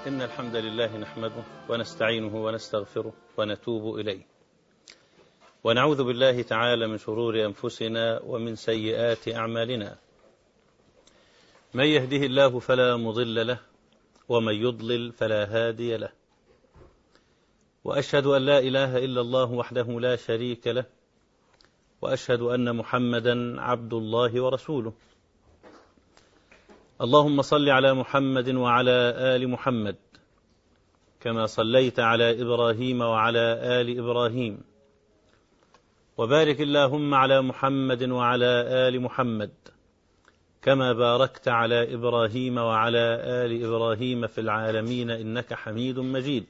إن الحمد لله نحمده ونستعينه ونستغفره ونتوب إليه ونعوذ بالله تعالى من شرور أنفسنا ومن سيئات أعمالنا من يهده الله فلا مضل له ومن يضلل فلا هادي له وأشهد أن لا إله إلا الله وحده لا شريك له وأشهد أن محمدا عبد الله ورسوله اللهم صل على محمد وعلى آل محمد كما صليت على إبراهيم وعلى آل إبراهيم وبارك اللهم على محمد وعلى آل محمد كما باركت على إبراهيم وعلى آل إبراهيم في العالمين إنك حميد مجيد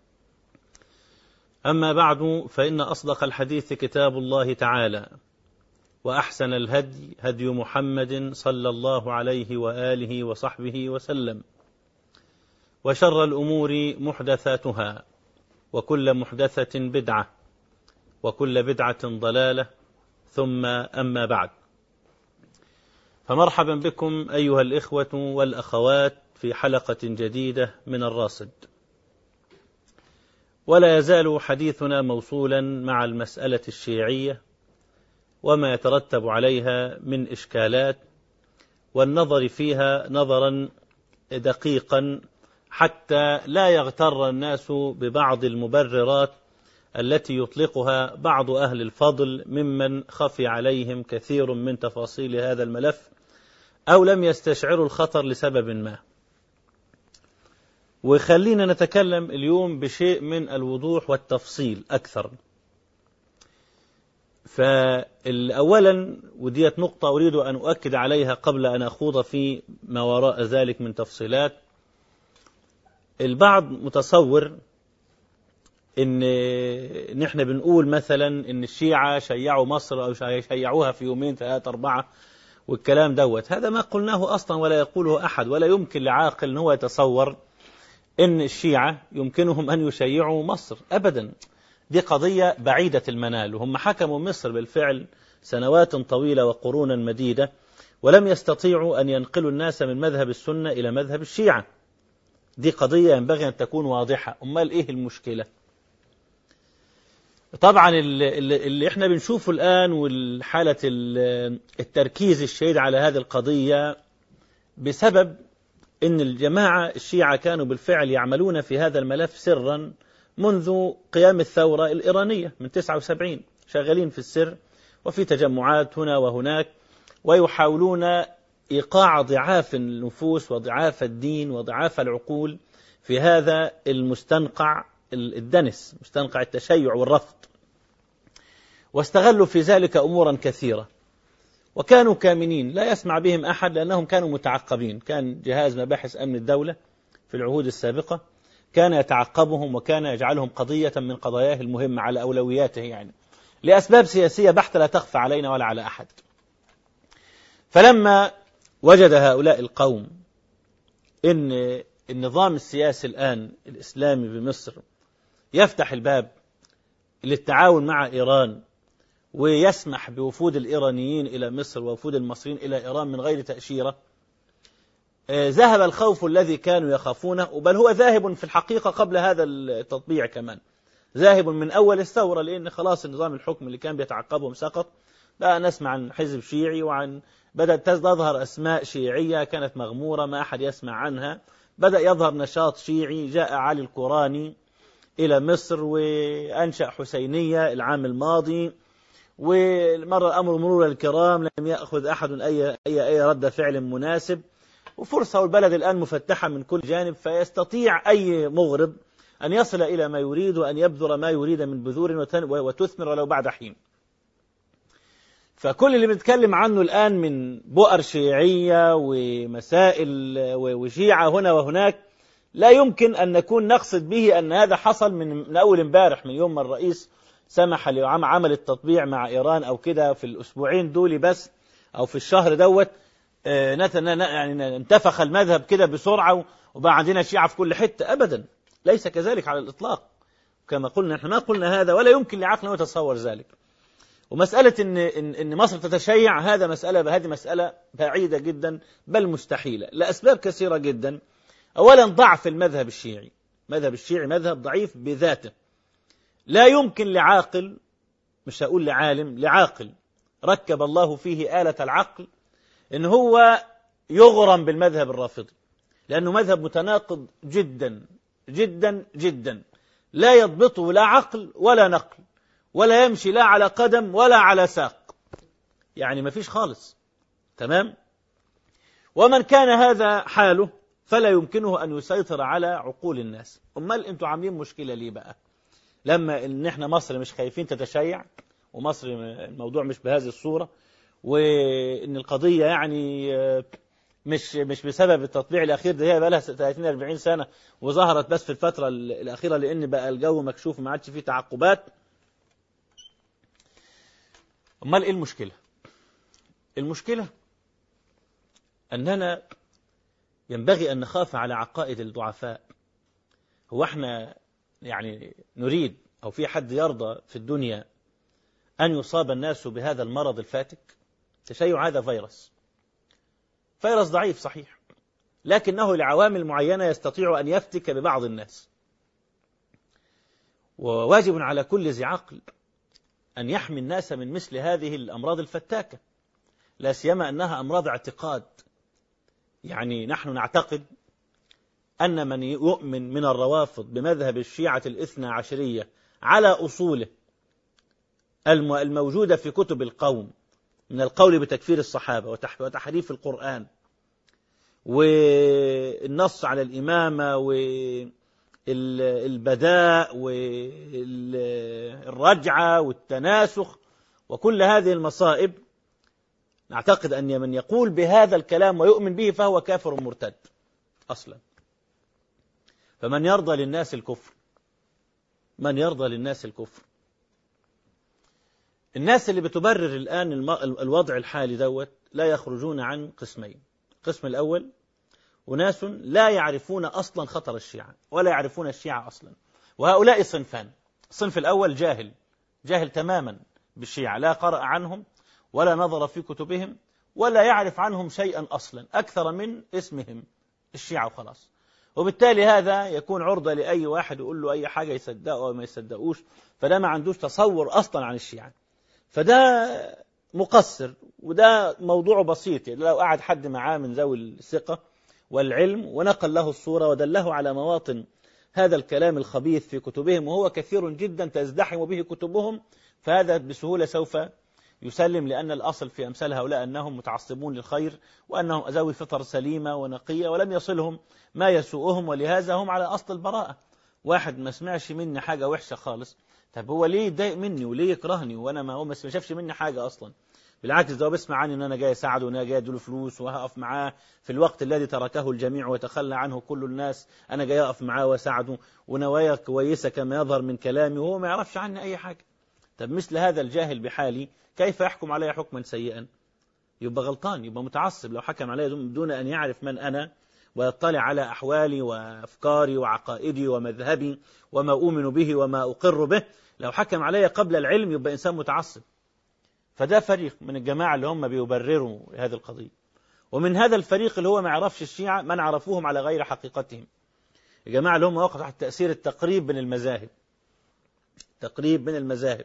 أما بعد فإن أصدق الحديث كتاب الله تعالى وأحسن الهدي هدي محمد صلى الله عليه وآله وصحبه وسلم وشر الأمور محدثاتها وكل محدثة بدعة وكل بدعة ضلالة ثم أما بعد فمرحبا بكم أيها الإخوة والأخوات في حلقة جديدة من الراصد ولا يزال حديثنا موصولا مع المسألة الشيعية وما يترتب عليها من إشكالات والنظر فيها نظرا دقيقا حتى لا يغتر الناس ببعض المبررات التي يطلقها بعض أهل الفضل ممن خفي عليهم كثير من تفاصيل هذا الملف أو لم يستشعروا الخطر لسبب ما وخلينا نتكلم اليوم بشيء من الوضوح والتفصيل أكثر فأولا وديت نقطة أريد أن أؤكد عليها قبل أن أخوض في ما وراء ذلك من تفصيلات البعض متصور ان نحن بنقول مثلا ان الشيعة شيعوا مصر او شيعوها في يومين ثلاثة اربعة والكلام دوت هذا ما قلناه اصلا ولا يقوله احد ولا يمكن لعاقل ان هو يتصور ان الشيعة يمكنهم ان يشيعوا مصر ابدا دي قضية بعيدة المنال وهم حكموا مصر بالفعل سنوات طويلة وقرونا مديدة ولم يستطيعوا أن ينقلوا الناس من مذهب السنة إلى مذهب الشيعة دي قضية ينبغي أن تكون واضحة أمال إيه المشكلة طبعا اللي, اللي احنا بنشوفه الآن والحالة التركيز الشديد على هذه القضية بسبب ان الجماعة الشيعة كانوا بالفعل يعملون في هذا الملف سرا منذ قيام الثورة الإيرانية من 79 شغالين في السر وفي تجمعات هنا وهناك ويحاولون إيقاع ضعاف النفوس وضعاف الدين وضعاف العقول في هذا المستنقع الدنس مستنقع التشيع والرفض واستغلوا في ذلك أمورا كثيرة وكانوا كامنين لا يسمع بهم أحد لأنهم كانوا متعقبين كان جهاز مباحث أمن الدولة في العهود السابقة كان يتعقبهم وكان يجعلهم قضية من قضاياه المهمة على أولوياته يعني لأسباب سياسية بحتة لا تخفى علينا ولا على أحد فلما وجد هؤلاء القوم إن النظام السياسي الآن الإسلامي بمصر يفتح الباب للتعاون مع إيران ويسمح بوفود الإيرانيين إلى مصر ووفود المصريين إلى إيران من غير تأشيرة ذهب الخوف الذي كانوا يخافونه بل هو ذاهب في الحقيقة قبل هذا التطبيع كمان ذاهب من أول الثورة لأن خلاص النظام الحكم اللي كان بيتعقبهم سقط بقى نسمع عن حزب شيعي وعن بدأت تظهر أسماء شيعية كانت مغمورة ما أحد يسمع عنها بدأ يظهر نشاط شيعي جاء علي القراني إلى مصر وأنشأ حسينية العام الماضي ومر الأمر مرور الكرام لم يأخذ أحد أي, أي, أي رد فعل مناسب وفرصة والبلد الآن مفتحة من كل جانب فيستطيع أي مغرب أن يصل إلى ما يريد وأن يبذر ما يريد من بذور وتثمر ولو بعد حين فكل اللي بنتكلم عنه الآن من بؤر شيعية ومسائل وشيعة هنا وهناك لا يمكن أن نكون نقصد به أن هذا حصل من, من أول امبارح من يوم ما الرئيس سمح لعمل التطبيع مع إيران أو كده في الأسبوعين دول بس أو في الشهر دوت يعني انتفخ المذهب كده بسرعة وبقى عندنا شيعة في كل حتة أبدا ليس كذلك على الإطلاق كما قلنا نحن ما قلنا هذا ولا يمكن لعقلنا يتصور ذلك ومسألة إن, إن, إن مصر تتشيع هذا مسألة هذه مسألة بعيدة جدا بل مستحيلة لأسباب كثيرة جدا أولا ضعف المذهب الشيعي مذهب الشيعي مذهب ضعيف بذاته لا يمكن لعاقل مش هقول لعالم لعاقل ركب الله فيه آلة العقل إن هو يغرم بالمذهب الرافضي لأنه مذهب متناقض جدا جدا جدا لا يضبطه لا عقل ولا نقل ولا يمشي لا على قدم ولا على ساق يعني ما فيش خالص تمام ومن كان هذا حاله فلا يمكنه أن يسيطر على عقول الناس أمال أنتوا عاملين مشكلة ليه بقى لما إن إحنا مصر مش خايفين تتشيع ومصر الموضوع مش بهذه الصورة وإن القضية يعني مش مش بسبب التطبيع الأخير ده هي بقى لها 30 40 سنة وظهرت بس في الفترة الأخيرة لأن بقى الجو مكشوف وما عادش فيه تعقبات أمال إيه المشكلة؟ المشكلة أننا ينبغي أن نخاف على عقائد الضعفاء هو احنا يعني نريد أو في حد يرضى في الدنيا أن يصاب الناس بهذا المرض الفاتك تشيع هذا فيروس فيروس ضعيف صحيح لكنه لعوامل معينة يستطيع أن يفتك ببعض الناس وواجب على كل ذي عقل أن يحمي الناس من مثل هذه الأمراض الفتاكة لا سيما أنها أمراض اعتقاد يعني نحن نعتقد أن من يؤمن من الروافض بمذهب الشيعة الاثنى عشرية على أصوله الموجودة في كتب القوم من القول بتكفير الصحابة وتحريف القرآن والنص على الإمامة والبداء والرجعة والتناسخ وكل هذه المصائب نعتقد أن من يقول بهذا الكلام ويؤمن به فهو كافر مرتد أصلا فمن يرضى للناس الكفر من يرضى للناس الكفر الناس اللي بتبرر الآن الوضع الحالي دوت لا يخرجون عن قسمين القسم الأول أناس لا يعرفون أصلا خطر الشيعة ولا يعرفون الشيعة أصلا وهؤلاء صنفان الصنف الأول جاهل جاهل تماما بالشيعة لا قرأ عنهم ولا نظر في كتبهم ولا يعرف عنهم شيئا أصلا أكثر من اسمهم الشيعة وخلاص وبالتالي هذا يكون عرضة لأي واحد يقول له أي حاجة يصدقه أو ما يصدقوش فده ما عندوش تصور أصلا عن الشيعة فده مقصر وده موضوع بسيط يعني لو قعد حد معاه من ذوي الثقة والعلم ونقل له الصورة ودله على مواطن هذا الكلام الخبيث في كتبهم وهو كثير جدا تزدحم به كتبهم فهذا بسهولة سوف يسلم لأن الأصل في أمثال هؤلاء أنهم متعصبون للخير وأنهم ذوي فطر سليمة ونقية ولم يصلهم ما يسوءهم ولهذا هم على أصل البراءة واحد ما سمعش مني حاجة وحشة خالص طب هو ليه يتضايق مني وليه يكرهني وأنا ما هو ما شافش مني حاجة أصلا بالعكس ده هو بيسمع عني ان انا جاي اساعده وان انا جاي اديله فلوس وهقف معاه في الوقت الذي تركه الجميع وتخلى عنه كل الناس انا جاي اقف معاه واساعده ونوايا كويسه كما يظهر من كلامي وهو ما يعرفش عني اي حاجه طب مثل هذا الجاهل بحالي كيف يحكم علي حكما سيئا يبقى غلطان يبقى متعصب لو حكم علي دون أن يعرف من أنا ويطلع على أحوالي وأفكاري وعقائدي ومذهبي وما أؤمن به وما أقر به لو حكم علي قبل العلم يبقى إنسان متعصب فده فريق من الجماعة اللي هم بيبرروا هذه القضية ومن هذا الفريق اللي هو ما يعرفش الشيعة من عرفوهم على غير حقيقتهم الجماعة اللي هم وقعوا تحت تأثير التقريب بين المذاهب تقريب بين المذاهب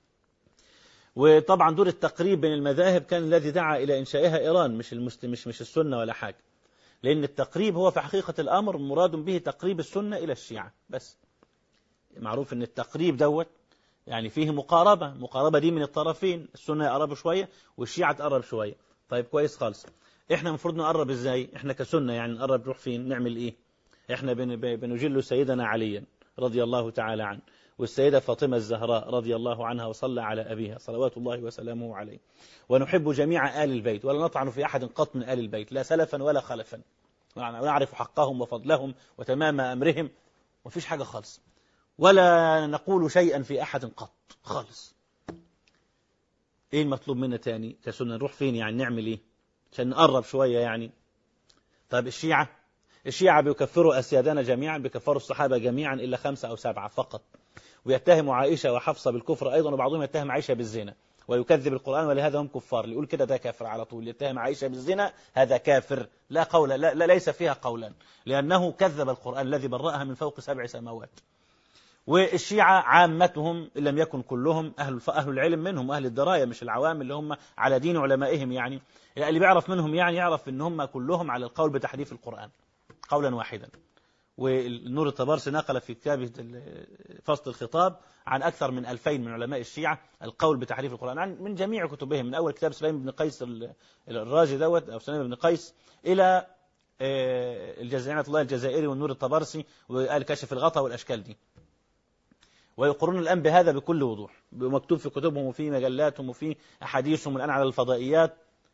وطبعا دور التقريب بين المذاهب كان الذي دعا إلى إنشائها إيران مش المسلم مش مش السنة ولا حاجة لأن التقريب هو في حقيقة الأمر مراد به تقريب السنة إلى الشيعة بس معروف أن التقريب دوت يعني فيه مقاربة مقاربة دي من الطرفين السنة يقرب شوية والشيعة تقرب شوية طيب كويس خالص احنا المفروض نقرب ازاي احنا كسنة يعني نقرب نروح فين نعمل ايه احنا بنجل سيدنا عليا رضي الله تعالى عنه والسيدة فاطمة الزهراء رضي الله عنها وصلى على أبيها صلوات الله وسلامه عليه ونحب جميع آل البيت ولا نطعن في أحد قط من آل البيت لا سلفا ولا خلفا ونعرف حقهم وفضلهم وتمام أمرهم وفيش حاجة خالص ولا نقول شيئا في أحد قط خالص ايه المطلوب منا تاني كسنة نروح فين يعني نعمل ايه عشان نقرب شوية يعني طيب الشيعة الشيعة بيكفروا أسيادنا جميعا بيكفروا الصحابة جميعا إلا خمسة أو سبعة فقط ويتهم عائشة وحفصة بالكفر أيضا وبعضهم يتهم عائشة بالزنا ويكذب القرآن ولهذا هم كفار اللي يقول كده ده كافر على طول يتهم عائشة بالزنا هذا كافر لا قول لا, لا ليس فيها قولا لأنه كذب القرآن الذي برأها من فوق سبع سماوات والشيعة عامتهم إن لم يكن كلهم أهل أهل العلم منهم أهل الدراية مش العوام اللي هم على دين علمائهم يعني اللي بيعرف منهم يعني يعرف إن هم كلهم على القول بتحريف القرآن قولا واحدا والنور الطبرسي نقل في كتابه فصل الخطاب عن أكثر من ألفين من علماء الشيعة القول بتحريف القرآن عن من جميع كتبهم من أول كتاب سليم بن قيس الرازي دوت أو سليم بن قيس إلى الجزائرية الله الجزائري والنور الطبرسي وقال كشف الغطاء والأشكال دي ويقرون الآن بهذا بكل وضوح مكتوب في كتبهم وفي مجلاتهم وفي أحاديثهم الآن على الفضائيات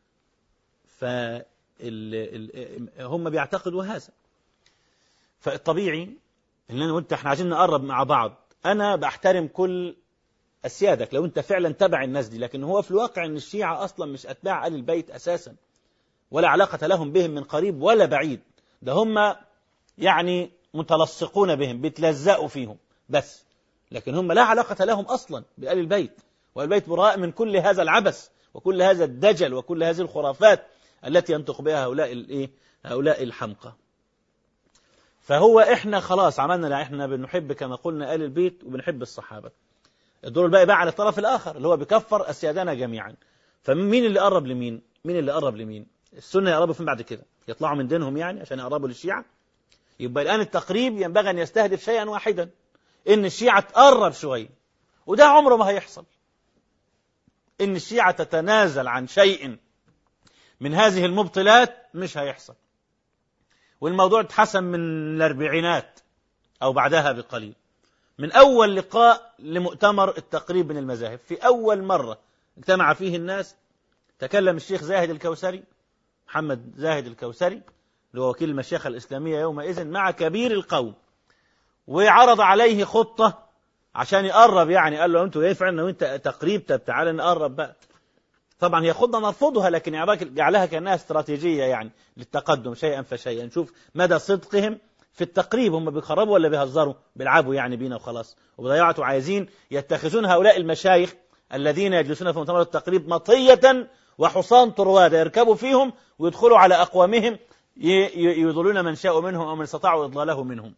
فهم بيعتقدوا هذا فالطبيعي ان انا وانت احنا عايزين نقرب مع بعض انا بحترم كل اسيادك لو انت فعلا تبع الناس دي لكن هو في الواقع ان الشيعة اصلا مش اتباع ال البيت اساسا ولا علاقة لهم بهم من قريب ولا بعيد ده هم يعني متلصقون بهم بيتلزقوا فيهم بس لكن هم لا علاقة لهم اصلا بآل البيت والبيت براء من كل هذا العبث وكل هذا الدجل وكل هذه الخرافات التي ينطق بها هؤلاء الايه هؤلاء الحمقى فهو احنا خلاص عملنا احنا بنحب كما قلنا آل البيت وبنحب الصحابة الدور الباقي بقى على الطرف الآخر اللي هو بيكفر أسيادنا جميعا فمين اللي قرب لمين مين اللي قرب لمين السنة يقربوا فين بعد كده يطلعوا من دينهم يعني عشان يقربوا للشيعة يبقى الآن التقريب ينبغي أن يستهدف شيئا واحدا إن الشيعة تقرب شوية وده عمره ما هيحصل إن الشيعة تتنازل عن شيء من هذه المبطلات مش هيحصل والموضوع اتحسم من الأربعينات أو بعدها بقليل من أول لقاء لمؤتمر التقريب من المذاهب في أول مرة اجتمع فيه الناس تكلم الشيخ زاهد الكوسري محمد زاهد الكوسري اللي هو وكيل المشيخة الإسلامية يومئذ مع كبير القوم وعرض عليه خطة عشان يقرب يعني قال له انتوا ايه فعلا وانت تقريب طب تعالى نقرب بقى طبعا هي خطة نرفضها لكن جعلها كأنها استراتيجية يعني للتقدم شيئا فشيئا نشوف مدى صدقهم في التقريب هم بيخربوا ولا بيهزروا بيلعبوا يعني بينا وخلاص وبضيعتوا عايزين يتخذون هؤلاء المشايخ الذين يجلسون في مؤتمر التقريب مطية وحصان طروادة يركبوا فيهم ويدخلوا على أقوامهم يضلون من شاءوا منهم أو من استطاعوا إضلاله منهم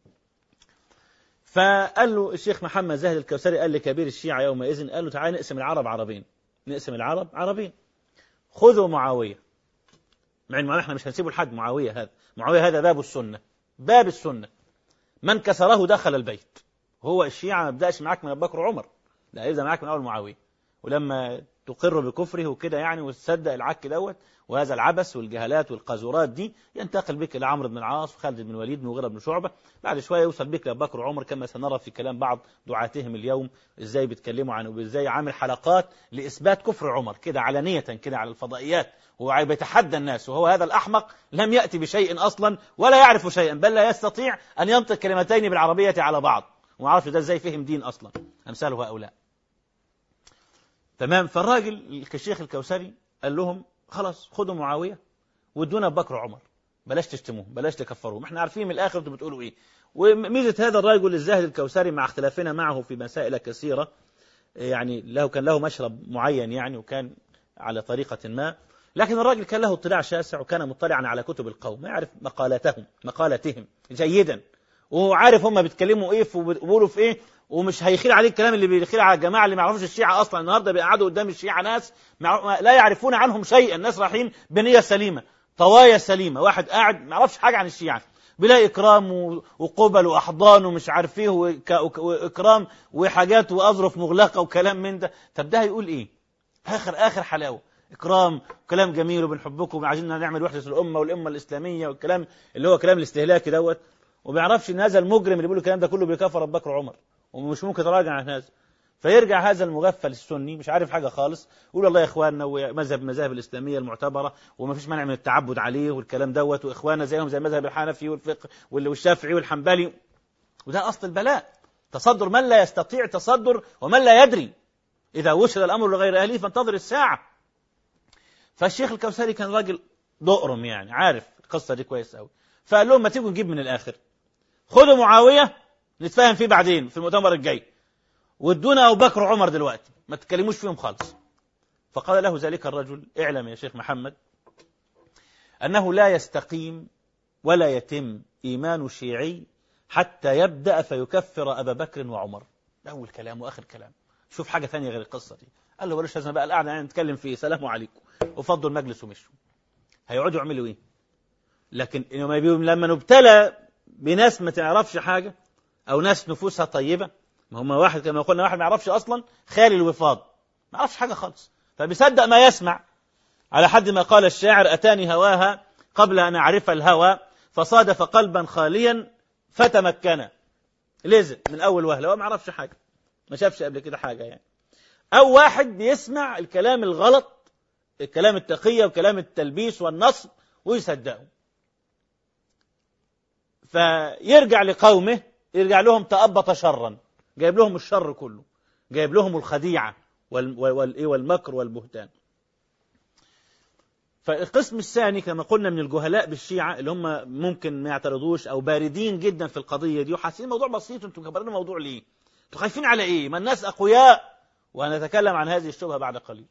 فقال له الشيخ محمد زاهد الكوثري قال لكبير الشيعة يومئذ قال له تعالى نقسم العرب عربين نقسم العرب عربين خذوا معاوية مع ان احنا مش هنسيبه لحد معاوية هذا معاوية هذا باب السنة باب السنة من كسره دخل البيت هو الشيعة ما بدأش معاك من أبو بكر وعمر لا يبدأ معاك من أول معاوية ولما تقر بكفره وكده يعني وتصدق العك دوت وهذا العبث والجهالات والقاذورات دي ينتقل بك إلى عمرو بن العاص وخالد بن الوليد ومغيرة بن شعبة بعد شوية يوصل بك لأبو بكر وعمر كما سنرى في كلام بعض دعاتهم اليوم ازاي بيتكلموا عنه وازاي عامل حلقات لإثبات كفر عمر كده علنية كده على الفضائيات وهو بيتحدى الناس وهو هذا الأحمق لم يأتي بشيء أصلا ولا يعرف شيئا بل لا يستطيع أن ينطق كلمتين بالعربية على بعض وما عرفش ده ازاي فهم دين أصلا أمثال هؤلاء تمام فالراجل الشيخ الكوثري قال لهم خلاص خدوا معاوية وادونا بكر وعمر بلاش تشتموه بلاش تكفروهم احنا عارفين من الآخر انتوا بتقولوا ايه وميزة هذا الرجل الزاهد الكوثري مع اختلافنا معه في مسائل كثيرة يعني له كان له مشرب معين يعني وكان على طريقة ما لكن الراجل كان له اطلاع شاسع وكان مطلعا على كتب القوم يعرف مقالاتهم مقالاتهم جيدا وعارف هم بيتكلموا ايه وبيقولوا في ايه ومش هيخيل عليه الكلام اللي بيخيل على الجماعه اللي ما يعرفوش الشيعه اصلا النهارده بيقعدوا قدام الشيعه ناس لا يعرفون عنهم شيئا ناس رايحين بنيه سليمه طوايا سليمه واحد قاعد ما يعرفش حاجه عن الشيعه بيلاقي اكرام وقبل واحضان ومش عارف ايه واكرام وحاجات واظرف مغلقه وكلام من ده طب ده هيقول ايه اخر اخر حلاوه اكرام وكلام جميل وبنحبكم وعايزين نعمل وحده الامه والامه الاسلاميه والكلام اللي هو كلام الاستهلاكي دوت وما يعرفش ان هذا المجرم اللي بيقول الكلام ده كله بيكفر ابو بكر وعمر ومش ممكن يتراجع عن هذا فيرجع هذا المغفل السني مش عارف حاجة خالص يقول والله يا إخواننا ومذهب المذاهب الإسلامية المعتبرة وما فيش مانع من التعبد عليه والكلام دوت وإخواننا زيهم زي مذهب الحنفي والفقه والشافعي والحنبلي وده أصل البلاء تصدر من لا يستطيع تصدر ومن لا يدري إذا وصل الأمر لغير أهله فانتظر الساعة فالشيخ الكوثري كان راجل دقرم يعني عارف القصة دي كويس قوي فقال لهم ما تيجوا نجيب من الآخر خدوا معاوية نتفاهم فيه بعدين في المؤتمر الجاي وادونا ابو بكر وعمر دلوقتي ما تتكلموش فيهم خالص فقال له ذلك الرجل اعلم يا شيخ محمد أنه لا يستقيم ولا يتم إيمان شيعي حتى يبدأ فيكفر أبا بكر وعمر أول كلام وآخر كلام شوف حاجة ثانية غير القصة دي قال له بلاش لازم بقى القعدة يعني نتكلم فيه سلام عليكم وفضوا المجلس ومشوا هيقعدوا يعملوا ايه لكن لما نبتلى بناس ما تعرفش حاجة أو ناس نفوسها طيبة ما هم واحد كما قلنا واحد ما يعرفش أصلا خالي الوفاض ما يعرفش حاجة خالص فبيصدق ما يسمع على حد ما قال الشاعر أتاني هواها قبل أن أعرف الهوى فصادف قلبا خاليا فتمكن لزق من أول وهلة هو ما يعرفش حاجة ما شافش قبل كده حاجة يعني أو واحد بيسمع الكلام الغلط الكلام التقية وكلام التلبيس والنصب ويصدقه فيرجع لقومه يرجع لهم تأبط شرا جايب لهم الشر كله جايب لهم الخديعة والمكر والبهتان فالقسم الثاني كما قلنا من الجهلاء بالشيعة اللي هم ممكن ما يعترضوش أو باردين جدا في القضية دي وحاسين الموضوع بسيط انتم كبرنا الموضوع ليه انتم خايفين على ايه ما الناس أقوياء وهنتكلم عن هذه الشبهة بعد قليل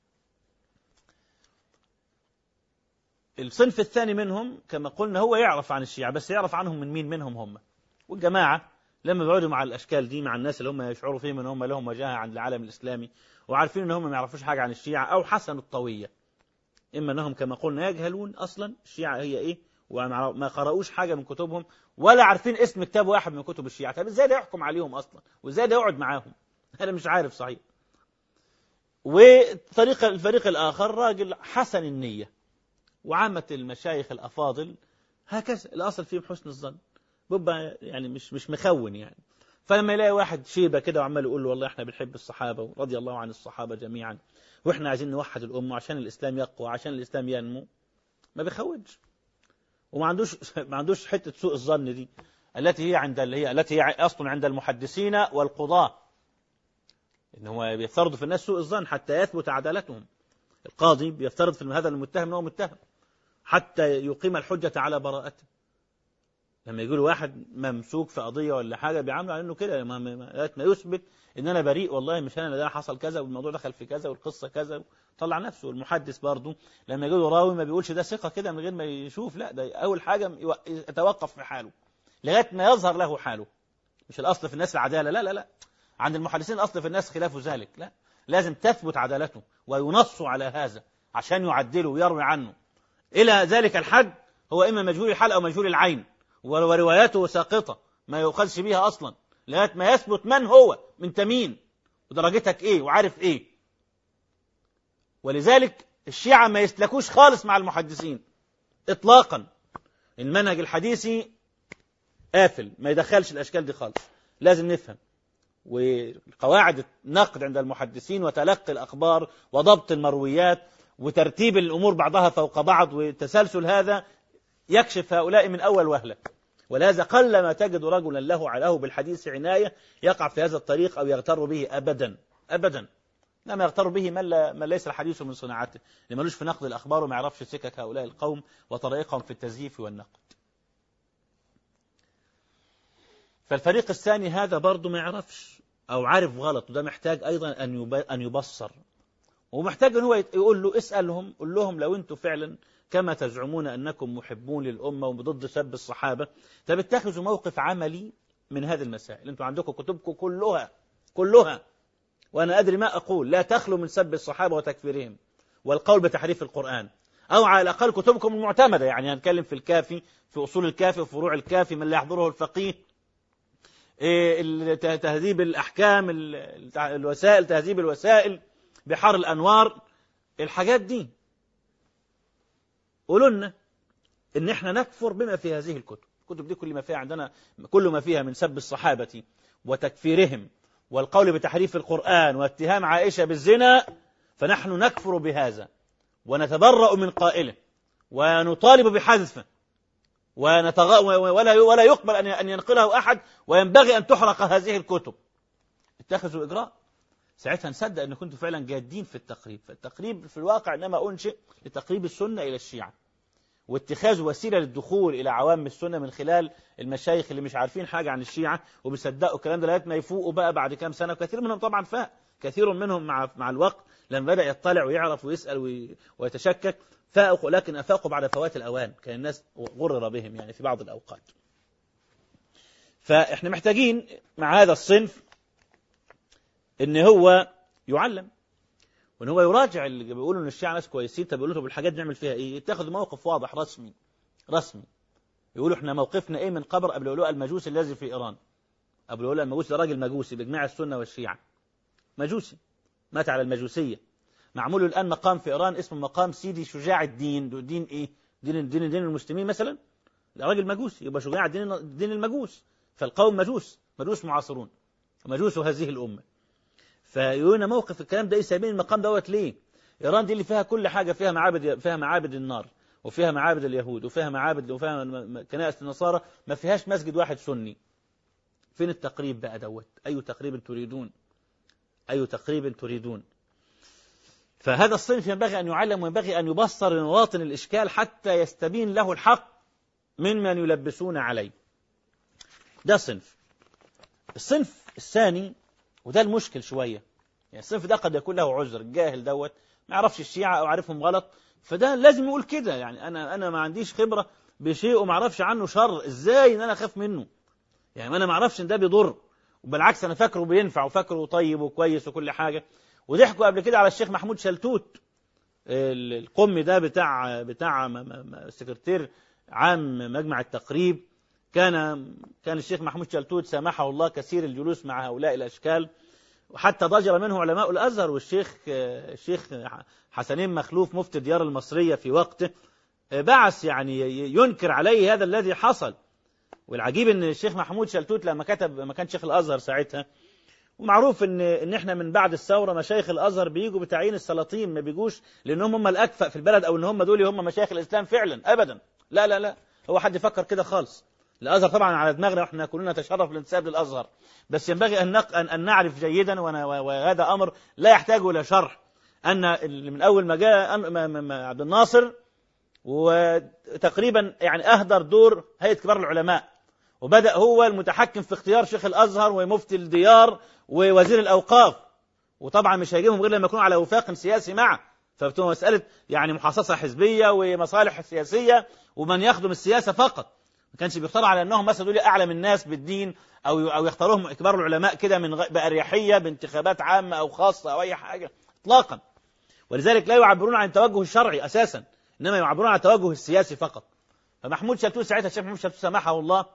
الصنف الثاني منهم كما قلنا هو يعرف عن الشيعة بس يعرف عنهم من مين منهم هم والجماعة لما بيقعدوا مع الأشكال دي مع الناس اللي هم يشعروا فيهم ان هم لهم وجاهة عن العالم الإسلامي وعارفين ان هم ما يعرفوش حاجة عن الشيعة أو حسن الطوية إما أنهم كما قلنا يجهلون أصلا الشيعة هي إيه وما قرأوش حاجة من كتبهم ولا عارفين اسم كتاب واحد من كتب الشيعة طب إزاي ده يحكم عليهم أصلا وإزاي ده يقعد معاهم أنا مش عارف صحيح وطريق الفريق الآخر راجل حسن النية وعامة المشايخ الأفاضل هكذا الأصل فيهم حسن الظن بيبقى يعني مش مش مخون يعني فلما يلاقي واحد شيبة كده وعمال يقول له والله احنا بنحب الصحابة ورضي الله عن الصحابة جميعا واحنا عايزين نوحد الأمة عشان الإسلام يقوى عشان الإسلام ينمو ما بيخوجش وما عندوش ما عندوش حتة سوء الظن دي التي هي عند اللي هي التي هي أصل عند المحدثين والقضاة إن هو بيفترض في الناس سوء الظن حتى يثبت عدالتهم القاضي بيفترض في هذا المتهم أنه متهم حتى يقيم الحجة على براءته لما يقول واحد ممسوك في قضية ولا حاجة بيعاملوا على انه كده ما يثبت ان انا بريء والله مش انا ده حصل كذا والموضوع دخل في كذا والقصة كذا طلع نفسه المحدث برضه لما يقول راوي ما بيقولش ده ثقة كده من غير ما يشوف لا ده اول حاجة يتوقف في حاله لغاية ما يظهر له حاله مش الاصل في الناس العدالة لا لا لا عند المحدثين الاصل في الناس خلاف ذلك لا لازم تثبت عدالته وينصوا على هذا عشان يعدلوا ويروي عنه إلى ذلك الحد هو إما مجهول الحال أو مجهول العين ورواياته ساقطة ما يؤخذش بيها أصلا لغاية ما يثبت من هو من تمين ودرجتك إيه وعارف إيه ولذلك الشيعة ما يسلكوش خالص مع المحدثين إطلاقا المنهج الحديثي قافل ما يدخلش الأشكال دي خالص لازم نفهم وقواعد النقد عند المحدثين وتلقي الأخبار وضبط المرويات وترتيب الأمور بعضها فوق بعض وتسلسل هذا يكشف هؤلاء من أول وهلة ولهذا قل ما تجد رجلا له علاه بالحديث عناية يقع في هذا الطريق أو يغتر به أبدا أبدا لما يغتر به من, لا من ليس الحديث من صناعته اللي ملوش في نقد الأخبار وما يعرفش سكك هؤلاء القوم وطريقهم في التزييف والنقد فالفريق الثاني هذا برضه ما يعرفش أو عارف غلط وده محتاج أيضا أن يبصر ومحتاج أن هو يقول له اسألهم قول لهم لو أنتم فعلا كما تزعمون أنكم محبون للأمة وضد سب الصحابة طب اتخذوا موقف عملي من هذه المسائل أنتم عندكم كتبكم كلها كلها وأنا أدري ما أقول لا تخلو من سب الصحابة وتكفيرهم والقول بتحريف القرآن أو على الأقل كتبكم المعتمدة يعني هنتكلم في الكافي في أصول الكافي وفروع الكافي من لا يحضره الفقيه إيه تهذيب الأحكام الوسائل تهذيب الوسائل بحار الأنوار الحاجات دي قولوا لنا ان احنا نكفر بما في هذه الكتب الكتب دي كل ما فيها عندنا كل ما فيها من سب الصحابة وتكفيرهم والقول بتحريف القرآن واتهام عائشة بالزنا فنحن نكفر بهذا ونتبرأ من قائله ونطالب بحذفه ونتغ... ولا ولا يقبل أن ينقله أحد وينبغي أن تحرق هذه الكتب اتخذوا إجراء ساعتها نصدق أن كنتم فعلا جادين في التقريب فالتقريب في الواقع إنما أنشئ لتقريب السنة إلى الشيعة واتخاذ وسيلة للدخول إلى عوام السنة من خلال المشايخ اللي مش عارفين حاجة عن الشيعة وبيصدقوا الكلام ده لغاية ما يفوقوا بقى بعد كام سنة وكثير منهم طبعا فاق كثير منهم مع مع الوقت لما بدأ يطلع ويعرف ويسأل وي- ويتشكك فاقوا لكن أفاقوا بعد فوات الأوان كان الناس غرر بهم يعني في بعض الأوقات فإحنا محتاجين مع هذا الصنف إن هو يعلم وإن هو يراجع اللي بيقولوا إن الشيعة ناس كويسين طب يقولوا طب الحاجات دي نعمل فيها إيه؟ يتخذ موقف واضح رسمي رسمي يقولوا إحنا موقفنا إيه من قبر أبو لؤلؤ المجوسي الذي في إيران أبو لؤلؤ المجوسي ده راجل مجوسي بإجماع السنة والشيعة مجوسي مات على المجوسية معمول له الآن مقام في إيران اسمه مقام سيدي شجاع الدين ده دين إيه؟ دين دين دين المسلمين مثلا؟ لا راجل مجوسي يبقى شجاع الدين دين المجوس فالقوم مجوس مجوس معاصرون مجوس هذه الأمة فيقولون موقف الكلام ده ايه سايبين المقام دوت ليه؟ ايران دي اللي فيها كل حاجه فيها معابد فيها معابد النار وفيها معابد اليهود وفيها معابد وفيها م- م- كنائس النصارى ما فيهاش مسجد واحد سني فين التقريب بقى دوت؟ اي تقريب تريدون؟ اي تقريب تريدون؟ فهذا الصنف ينبغي ان يعلم وينبغي ان يبصر لمواطن الاشكال حتى يستبين له الحق ممن يلبسون عليه. ده صنف. الصنف الثاني وده المشكل شوية يعني الصنف ده قد يكون له عذر الجاهل دوت ما يعرفش الشيعة أو عارفهم غلط فده لازم يقول كده يعني أنا أنا ما عنديش خبرة بشيء وما أعرفش عنه شر إزاي إن أنا أخاف منه يعني أنا ما أعرفش إن ده بيضر وبالعكس أنا فاكره بينفع وفاكره طيب وكويس وكل حاجة وضحكوا قبل كده على الشيخ محمود شلتوت ال- القم ده بتاع بتاع م- م- م- سكرتير عام مجمع التقريب كان كان الشيخ محمود شلتوت سامحه الله كثير الجلوس مع هؤلاء الاشكال وحتى ضجر منه علماء الازهر والشيخ الشيخ حسنين مخلوف مفتي الديار المصريه في وقته بعث يعني ينكر عليه هذا الذي حصل والعجيب ان الشيخ محمود شلتوت لما كتب لما كان شيخ الازهر ساعتها ومعروف ان ان احنا من بعد الثوره مشايخ الازهر بيجوا بتعيين السلاطين ما بيجوش لانهم هم الاكفأ في البلد او ان هم دول هم مشايخ الاسلام فعلا ابدا لا لا لا هو حد يفكر كده خالص الازهر طبعا على دماغنا واحنا كلنا نتشرف بالانتساب للازهر بس ينبغي ان نق... ان أن نعرف جيدا ون- و- وهذا امر لا يحتاج الى شرح ان ال- من اول ما جاء أن- ما- ما- ما عبد الناصر وتقريبا يعني اهدر دور هيئه كبار العلماء وبدا هو المتحكم في اختيار شيخ الازهر ومفتي الديار ووزير الاوقاف وطبعا مش هيجيبهم غير لما يكونوا على وفاق سياسي معه فبتبقى مساله يعني محاصصه حزبيه ومصالح سياسيه ومن يخدم السياسه فقط ما كانش بيختار على انهم مثلا دول اعلم الناس بالدين او او يختاروهم كبار العلماء كده من غ- باريحيه بانتخابات عامه او خاصه او اي حاجه اطلاقا ولذلك لا يعبرون عن التوجه الشرعي اساسا انما يعبرون عن التوجه السياسي فقط فمحمود شلتوت ساعتها الشيخ محمود شلتوت سامحه الله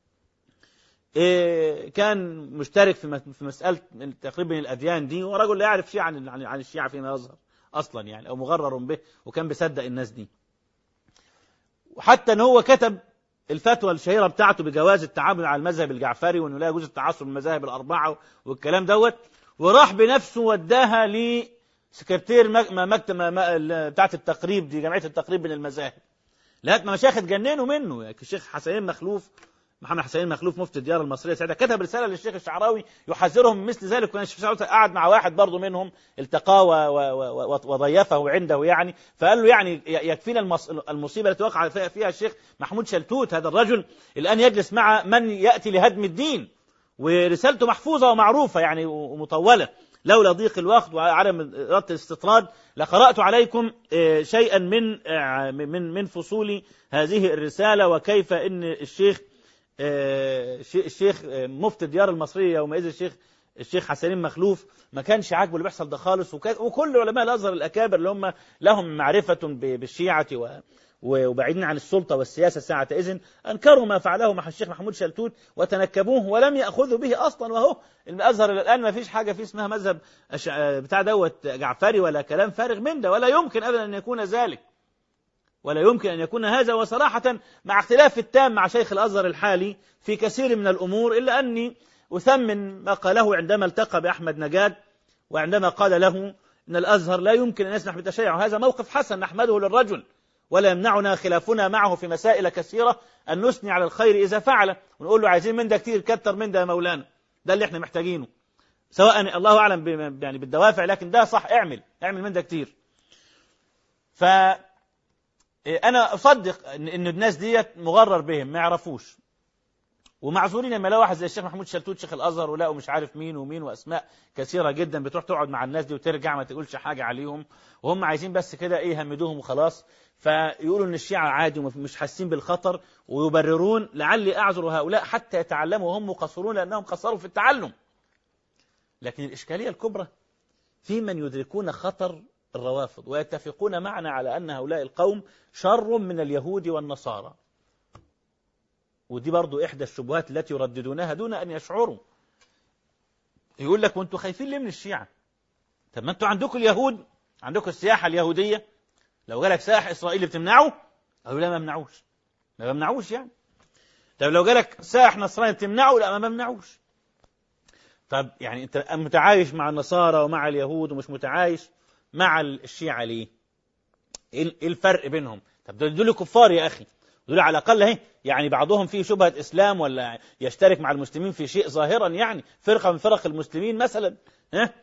إيه، كان مشترك في مس- في مساله التقريب بين الاديان دي ورجل لا يعرف شيء عن عن عن الشيعه فيما يظهر اصلا يعني او مغرر به وكان بيصدق الناس دي وحتى ان هو كتب الفتوى الشهيره بتاعته بجواز التعامل على المذهب الجعفري وانه لا يجوز التعصب للمذاهب الاربعه والكلام دوت وراح بنفسه وداها لسكرتير مك- ما- مكتب ما- ما- ال- بتاعت التقريب دي جمعيه التقريب بين المذاهب لغايه ما مشايخ اتجننوا منه يعني الشيخ حسين مخلوف محمد حسين مخلوف مفتي الديار المصريه ساعتها كتب رساله للشيخ الشعراوي يحذرهم من مثل ذلك وكان الشيخ الشعراوي قعد مع واحد برضه منهم التقاه و- و- و- وضيفه عنده يعني فقال له يعني يكفينا المص- المصيبه التي وقع فيها فيها الشيخ محمود شلتوت هذا الرجل الان يجلس مع من ياتي لهدم الدين ورسالته محفوظه ومعروفه يعني ومطوله لولا ضيق الوقت وعدم اراده الاستطراد لقرات عليكم آه، شيئا من آه، من من فصول هذه الرساله وكيف ان الشيخ آه، الشي- الشيخ آه، مفتي الديار المصريه يومئذ الشيخ الشيخ حسنين مخلوف ما كانش عاجبه اللي بيحصل ده خالص وك- وكل علماء الازهر الاكابر اللي هم لهم معرفه ب- بالشيعه و و- وبعيدين عن السلطه والسياسه ساعه اذن انكروا ما فعله مع الشيخ محمود شلتوت وتنكبوه ولم ياخذوا به اصلا وهو الازهر إلى الان ما فيش حاجه فيه اسمها مذهب أش- آه، بتاع دوت جعفري ولا كلام فارغ من ده ولا يمكن ابدا ان يكون ذلك ولا يمكن أن يكون هذا وصراحة مع اختلاف التام مع شيخ الأزهر الحالي في كثير من الأمور إلا أني أثمن ما قاله عندما التقى بأحمد نجاد وعندما قال له أن الأزهر لا يمكن أن يسمح بالتشيع وهذا موقف حسن نحمده للرجل ولا يمنعنا خلافنا معه في مسائل كثيرة أن نثني على الخير إذا فعل ونقول له عايزين من ده كتير كتر من ده يا مولانا ده اللي احنا محتاجينه سواء الله أعلم بم- يعني بالدوافع لكن ده صح اعمل اعمل من ده كتير ف إيه، انا اصدق ان إن الناس ديت مغرر بهم ما يعرفوش ومعذورين لما لو واحد زي الشيخ محمود شلتوت شيخ الازهر ولاقوا مش عارف مين ومين واسماء كثيره جدا بتروح تقعد مع الناس دي وترجع ما تقولش حاجه عليهم وهم عايزين بس كده ايه يهمدوهم وخلاص فيقولوا ان الشيعه عادي ومش حاسين بالخطر ويبررون لعلي اعذر هؤلاء حتى يتعلموا وهم مقصرون لانهم قصروا في التعلم لكن الاشكاليه الكبرى في من يدركون خطر الروافض ويتفقون معنا على ان هؤلاء القوم شر من اليهود والنصارى ودي برضو إحدى الشبهات التي يرددونها دون أن يشعروا يقول لك وانتوا خايفين ليه من الشيعة طب ما انتوا عندكم اليهود عندكم السياحة اليهودية لو جالك سائح إسرائيلي بتمنعه أقول لا ما منعوش ما بمنعوش يعني طب لو جالك سائح نصراني بتمنعه لا ما بمنعوش طب يعني انت متعايش مع النصارى ومع اليهود ومش متعايش مع الشيعة ليه ايه الفرق بينهم طب دول كفار يا اخي دول على الأقل اهي يعني بعضهم فيه شبهة إسلام ولا يشترك مع المسلمين في شيء ظاهرا يعني فرقة من فرق المسلمين مثلا ها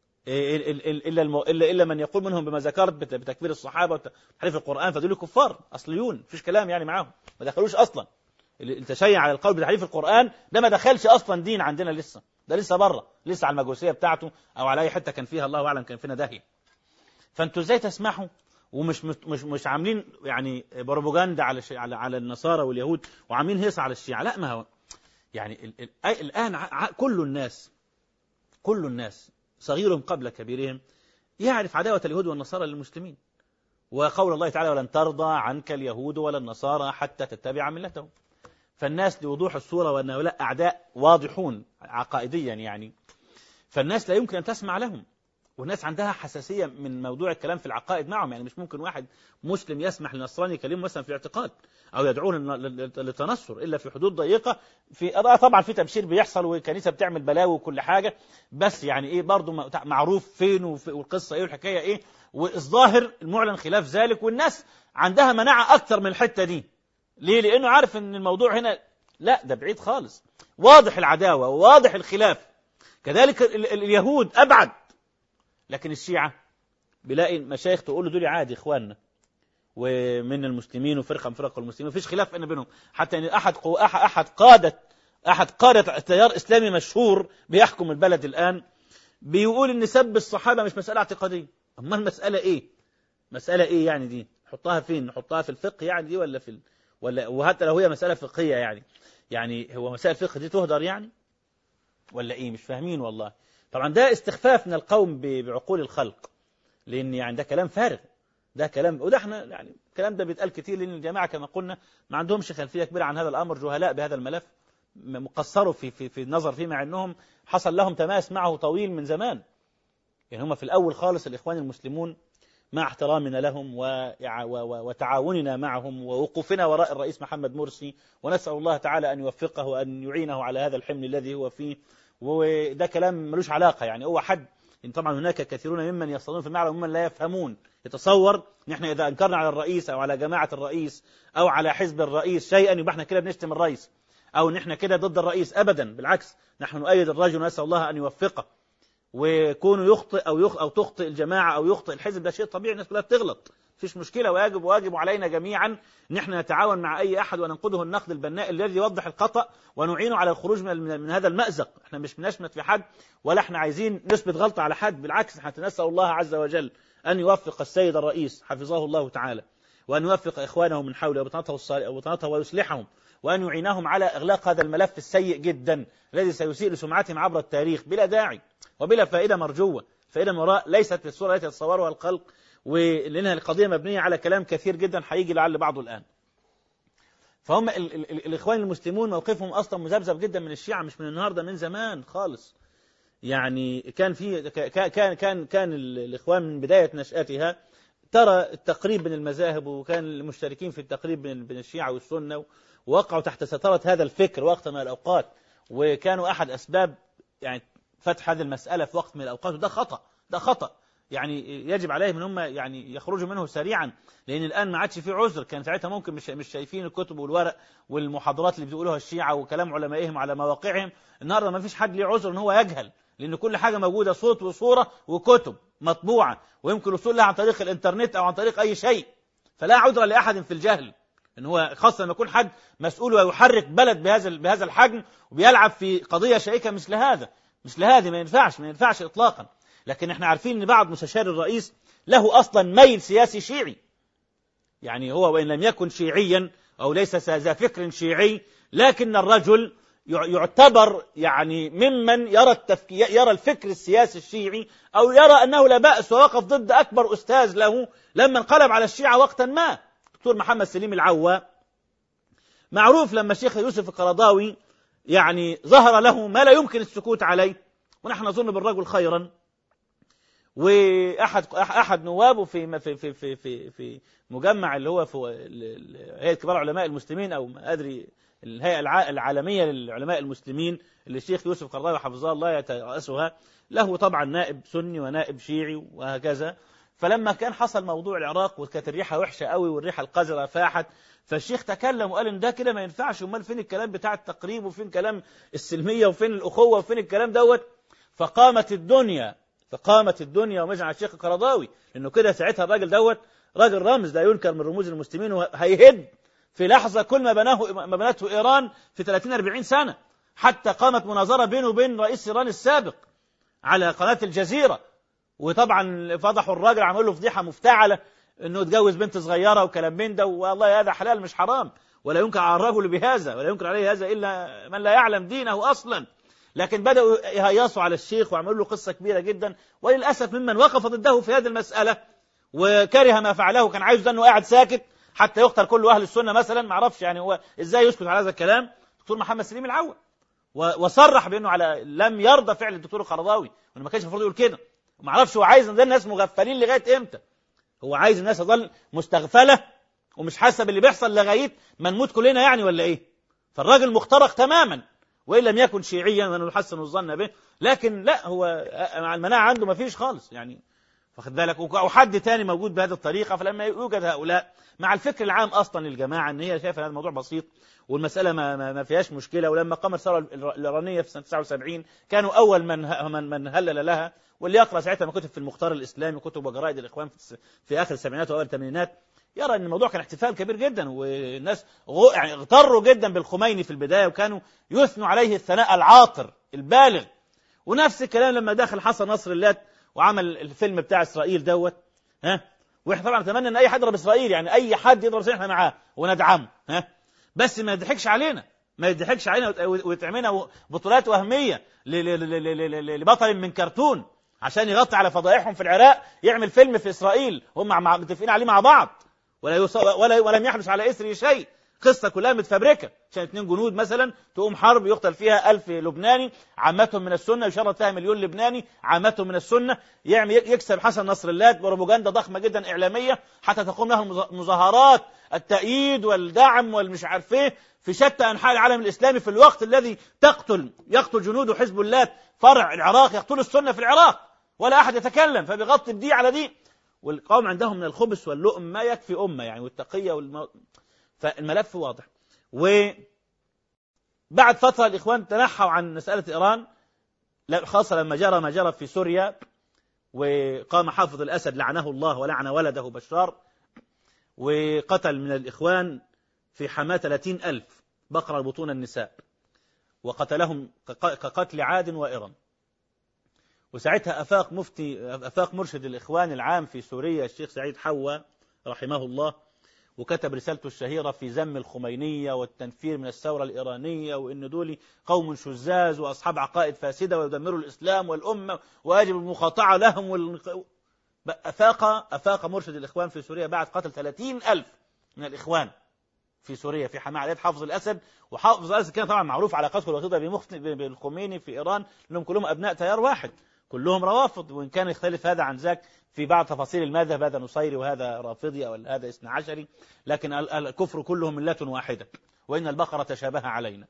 إلا, المو... إلا, إلا من يقول منهم بما ذكرت بتكفير الصحابة وتحريف القرآن فدول كفار أصليون مفيش كلام يعني معاهم ما دخلوش أصلا التشيع على القول بتحريف القرآن ده ما دخلش أصلا دين عندنا لسه ده لسه بره لسه على المجوسية بتاعته أو على أي حتة كان فيها الله أعلم كان فينا داهية فأنتوا إزاي تسمحوا ومش مش مش عاملين يعني بروباجندا على على على النصارى واليهود وعاملين هيصه على الشيعه لا ما هو يعني ال ال الان كل الناس كل الناس صغيرهم قبل كبيرهم يعرف عداوه اليهود والنصارى للمسلمين وقول الله تعالى ولن ترضى عنك اليهود ولا النصارى حتى تتبع ملتهم فالناس لوضوح الصوره وان هؤلاء اعداء واضحون عقائديا يعني فالناس لا يمكن ان تسمع لهم والناس عندها حساسية من موضوع الكلام في العقائد معهم يعني مش ممكن واحد مسلم يسمح لنصراني يكلمه مثلا في الاعتقاد أو يدعوه للتنصر إلا في حدود ضيقة في طبعا في تبشير بيحصل والكنيسة بتعمل بلاوي وكل حاجة بس يعني إيه برضه معروف فين والقصة إيه والحكاية إيه والظاهر المعلن خلاف ذلك والناس عندها مناعة أكثر من الحتة دي ليه؟ لأنه عارف إن الموضوع هنا لا ده بعيد خالص واضح العداوة وواضح الخلاف كذلك اليهود أبعد لكن الشيعة بيلاقي مشايخ تقول له دول عادي اخواننا ومن المسلمين وفرقه من فرق المسلمين مفيش خلاف ان بينهم حتى ان احد قو احد قاده احد قاده تيار اسلامي مشهور بيحكم البلد الان بيقول ان سب الصحابه مش مساله اعتقاديه اما المساله ايه مساله ايه يعني دي نحطها فين نحطها في الفقه يعني دي ولا في ال... ولا وحتى لو هي مساله فقهيه يعني يعني هو مسائل الفقه دي تهدر يعني ولا ايه مش فاهمين والله طبعا ده استخفاف من القوم بعقول الخلق لان يعني ده كلام فارغ ده كلام وده احنا يعني الكلام ده بيتقال كتير لان الجماعه كما قلنا ما عندهمش خلفيه كبيره عن هذا الامر جهلاء بهذا الملف مقصروا في في في النظر فيه مع انهم حصل لهم تماس معه طويل من زمان يعني هم في الاول خالص الاخوان المسلمون مع احترامنا لهم وتعاوننا معهم ووقوفنا وراء الرئيس محمد مرسي ونسال الله تعالى ان يوفقه وان يعينه على هذا الحمل الذي هو فيه وده كلام ملوش علاقة يعني هو حد إن طبعا هناك كثيرون ممن يصطدون في المعرض وممن لا يفهمون يتصور ان احنا اذا انكرنا على الرئيس او على جماعة الرئيس او على حزب الرئيس شيئا يبقى احنا كده بنشتم الرئيس او ان احنا كده ضد الرئيس ابدا بالعكس نحن نؤيد الرجل ونسال الله ان يوفقه وكونه يخطئ او يخ او تخطئ الجماعه او يخطئ الحزب ده شيء طبيعي الناس كلها بتغلط مفيش مشكله واجب واجب علينا جميعا ان احنا نتعاون مع اي احد وننقده النقد البناء الذي يوضح الخطا ونعينه على الخروج من, من, من هذا المازق احنا مش بنشمت في حد ولا احنا عايزين نثبت غلطه على حد بالعكس احنا نسال الله عز وجل ان يوفق السيد الرئيس حفظه الله تعالى وان يوفق اخوانه من حوله وبطانته ويصلحهم وأن يعينهم على إغلاق هذا الملف السيء جدا الذي سيسيء لسمعتهم عبر التاريخ بلا داعي وبلا فائدة مرجوة فائدة من وراء ليست في الصورة التي يتصورها الخلق ولأنها القضية مبنية على كلام كثير جدا هيجي لعل بعضه الآن فهم ال ال ال الإخوان المسلمون موقفهم أصلا مذبذب جدا من الشيعة مش من النهاردة من زمان خالص يعني كان في كان كان كان الإخوان من بداية نشأتها ترى التقريب بين المذاهب وكان المشتركين في التقريب بين الشيعة والسنة وقعوا تحت ستارة هذا الفكر وقت من الأوقات وكانوا أحد أسباب يعني فتح هذه المسألة في وقت من الأوقات وده خطأ ده خطأ يعني يجب عليهم ان هم يعني يخرجوا منه سريعا لان الان ما عادش في عذر كان ساعتها ممكن مش مش شايفين الكتب والورق والمحاضرات اللي بتقولوها الشيعه وكلام علمائهم على مواقعهم النهارده ما فيش حد ليه عذر ان هو يجهل لان كل حاجه موجوده صوت وصوره وكتب مطبوعه ويمكن الوصول لها عن طريق الانترنت او عن طريق اي شيء فلا عذر لأحد في الجهل ان هو خاصة لما يكون حد مسؤول ويحرك بلد بهذا بهذا الحجم وبيلعب في قضية شائكة مثل هذا مثل هذه ما ينفعش ما ينفعش اطلاقا لكن احنا عارفين ان بعض مستشار الرئيس له اصلا ميل سياسي شيعي يعني هو وان لم يكن شيعيا او ليس ذا فكر شيعي لكن الرجل يعتبر يعني ممن يرى التفكير يرى الفكر السياسي الشيعي او يرى انه لا باس ووقف ضد اكبر استاذ له لما انقلب على الشيعه وقتا ما دكتور محمد سليم العوا معروف لما الشيخ يوسف القرضاوي يعني ظهر له ما لا يمكن السكوت عليه ونحن نظن بالرجل خيرا واحد احد نوابه في في في في في, في مجمع اللي هو في هيئه كبار علماء المسلمين او ما ادري الهيئه العالميه للعلماء المسلمين اللي الشيخ يوسف قرضاوي حفظه الله يترأسها له طبعا نائب سني ونائب شيعي وهكذا فلما كان حصل موضوع العراق وكانت الريحه وحشه قوي والريحه القذره فاحت فالشيخ تكلم وقال ان ده كده ما ينفعش امال فين الكلام بتاع التقريب وفين كلام السلميه وفين الاخوه وفين الكلام دوت فقامت الدنيا فقامت الدنيا ومجمع الشيخ القرضاوي لانه كده ساعتها الراجل دوت راجل رمز لا ينكر من رموز المسلمين وهيهد في لحظه كل ما بناه ما بنته ايران في 30 40 سنه حتى قامت مناظره بينه وبين رئيس ايران السابق على قناه الجزيره وطبعا فضحوا الراجل عملوا له فضيحه مفتعله انه اتجوز بنت صغيره وكلام من ده والله هذا حلال مش حرام ولا ينكر على الرجل بهذا ولا ينكر عليه هذا الا من لا يعلم دينه اصلا لكن بداوا يهيصوا على الشيخ وعملوا له قصه كبيره جدا وللاسف ممن وقف ضده في هذه المساله وكره ما فعله كان عايز انه قاعد ساكت حتى يقتل كل اهل السنه مثلا ما اعرفش يعني هو ازاي يسكت على هذا الكلام دكتور محمد سليم العوض وصرح بانه على لم يرضى فعل الدكتور القرضاوي وانه ما كانش المفروض يقول كده وما اعرفش هو عايز ده الناس مغفلين لغايه امتى هو عايز الناس تظل مستغفله ومش حاسه باللي بيحصل لغايه ما نموت كلنا يعني ولا ايه فالراجل مخترق تماما وان لم يكن شيعيا وانا نحسن الظن به لكن لا هو مع المناعه عنده ما فيش خالص يعني واخد بالك او حد تاني موجود بهذه الطريقه فلما يوجد هؤلاء مع الفكر العام اصلا للجماعه ان هي شايفه هذا الموضوع بسيط والمساله ما, ما, ما فيهاش مشكله ولما قامت الثوره الايرانيه في سنه 79 كانوا اول من من, من هلل لها واللي يقرا ساعتها ما كتب في المختار الاسلامي كتب وجرائد الاخوان في, في اخر السبعينات واوائل الثمانينات يرى ان الموضوع كان احتفال كبير جدا والناس يعني اغتروا جدا بالخميني في البدايه وكانوا يثنوا عليه الثناء العاطر البالغ ونفس الكلام لما دخل حسن نصر الله وعمل الفيلم بتاع اسرائيل دوت ها واحنا طبعا نتمنى ان اي حد يضرب اسرائيل يعني اي حد يضرب اسرائيل احنا معاه وندعمه ها بس ما يضحكش علينا ما يضحكش علينا ويتعملنا بطولات وهميه لبطل من كرتون عشان يغطي على فضائحهم في العراق يعمل فيلم في اسرائيل هم متفقين عليه مع بعض ولا ولا ولم يحدث على اثره شيء قصة كلها متفبركة عشان اثنين جنود مثلا تقوم حرب يقتل فيها ألف لبناني عامتهم من السنة يشرط فيها مليون لبناني عامتهم من السنة يعمل يكسب حسن نصر الله بروباجندا ضخمة جدا إعلامية حتى تقوم له المظاهرات التأييد والدعم والمش عارف ايه في شتى أنحاء العالم الإسلامي في الوقت الذي تقتل يقتل جنود حزب الله فرع العراق يقتل السنة في العراق ولا أحد يتكلم فبيغطي دي على دي والقوم عندهم من الخبث واللؤم ما يكفي أمة يعني والتقية والمو... فالملف واضح وبعد فترة الإخوان تنحوا عن مسألة إيران خاصة لما جرى ما جرى في سوريا وقام حافظ الأسد لعنه الله ولعن ولده بشار وقتل من الإخوان في حماة 30 ألف بقرة بطون النساء وقتلهم كقتل عاد وإرم وساعتها أفاق مفتي أفاق مرشد الإخوان العام في سوريا الشيخ سعيد حوا رحمه الله وكتب رسالته الشهيرة في ذم الخمينية والتنفير من الثورة الإيرانية وإن دول قوم شزاز وأصحاب عقائد فاسدة ويدمروا الإسلام والأمة ويجب المقاطعة لهم وال... أفاق أفاق مرشد الإخوان في سوريا بعد قتل 30 ألف من الإخوان في سوريا في حماة عليه حافظ الأسد وحافظ الأسد كان طبعا معروف علاقته الوطيدة بالخميني في إيران لأنهم كلهم أبناء تيار واحد كلهم روافض وإن كان يختلف هذا عن ذاك في بعض تفاصيل المذهب هذا نصيري وهذا رافضي أو هذا اثنى عشري لكن الكفر كله ملة واحدة وإن البقرة تشابه علينا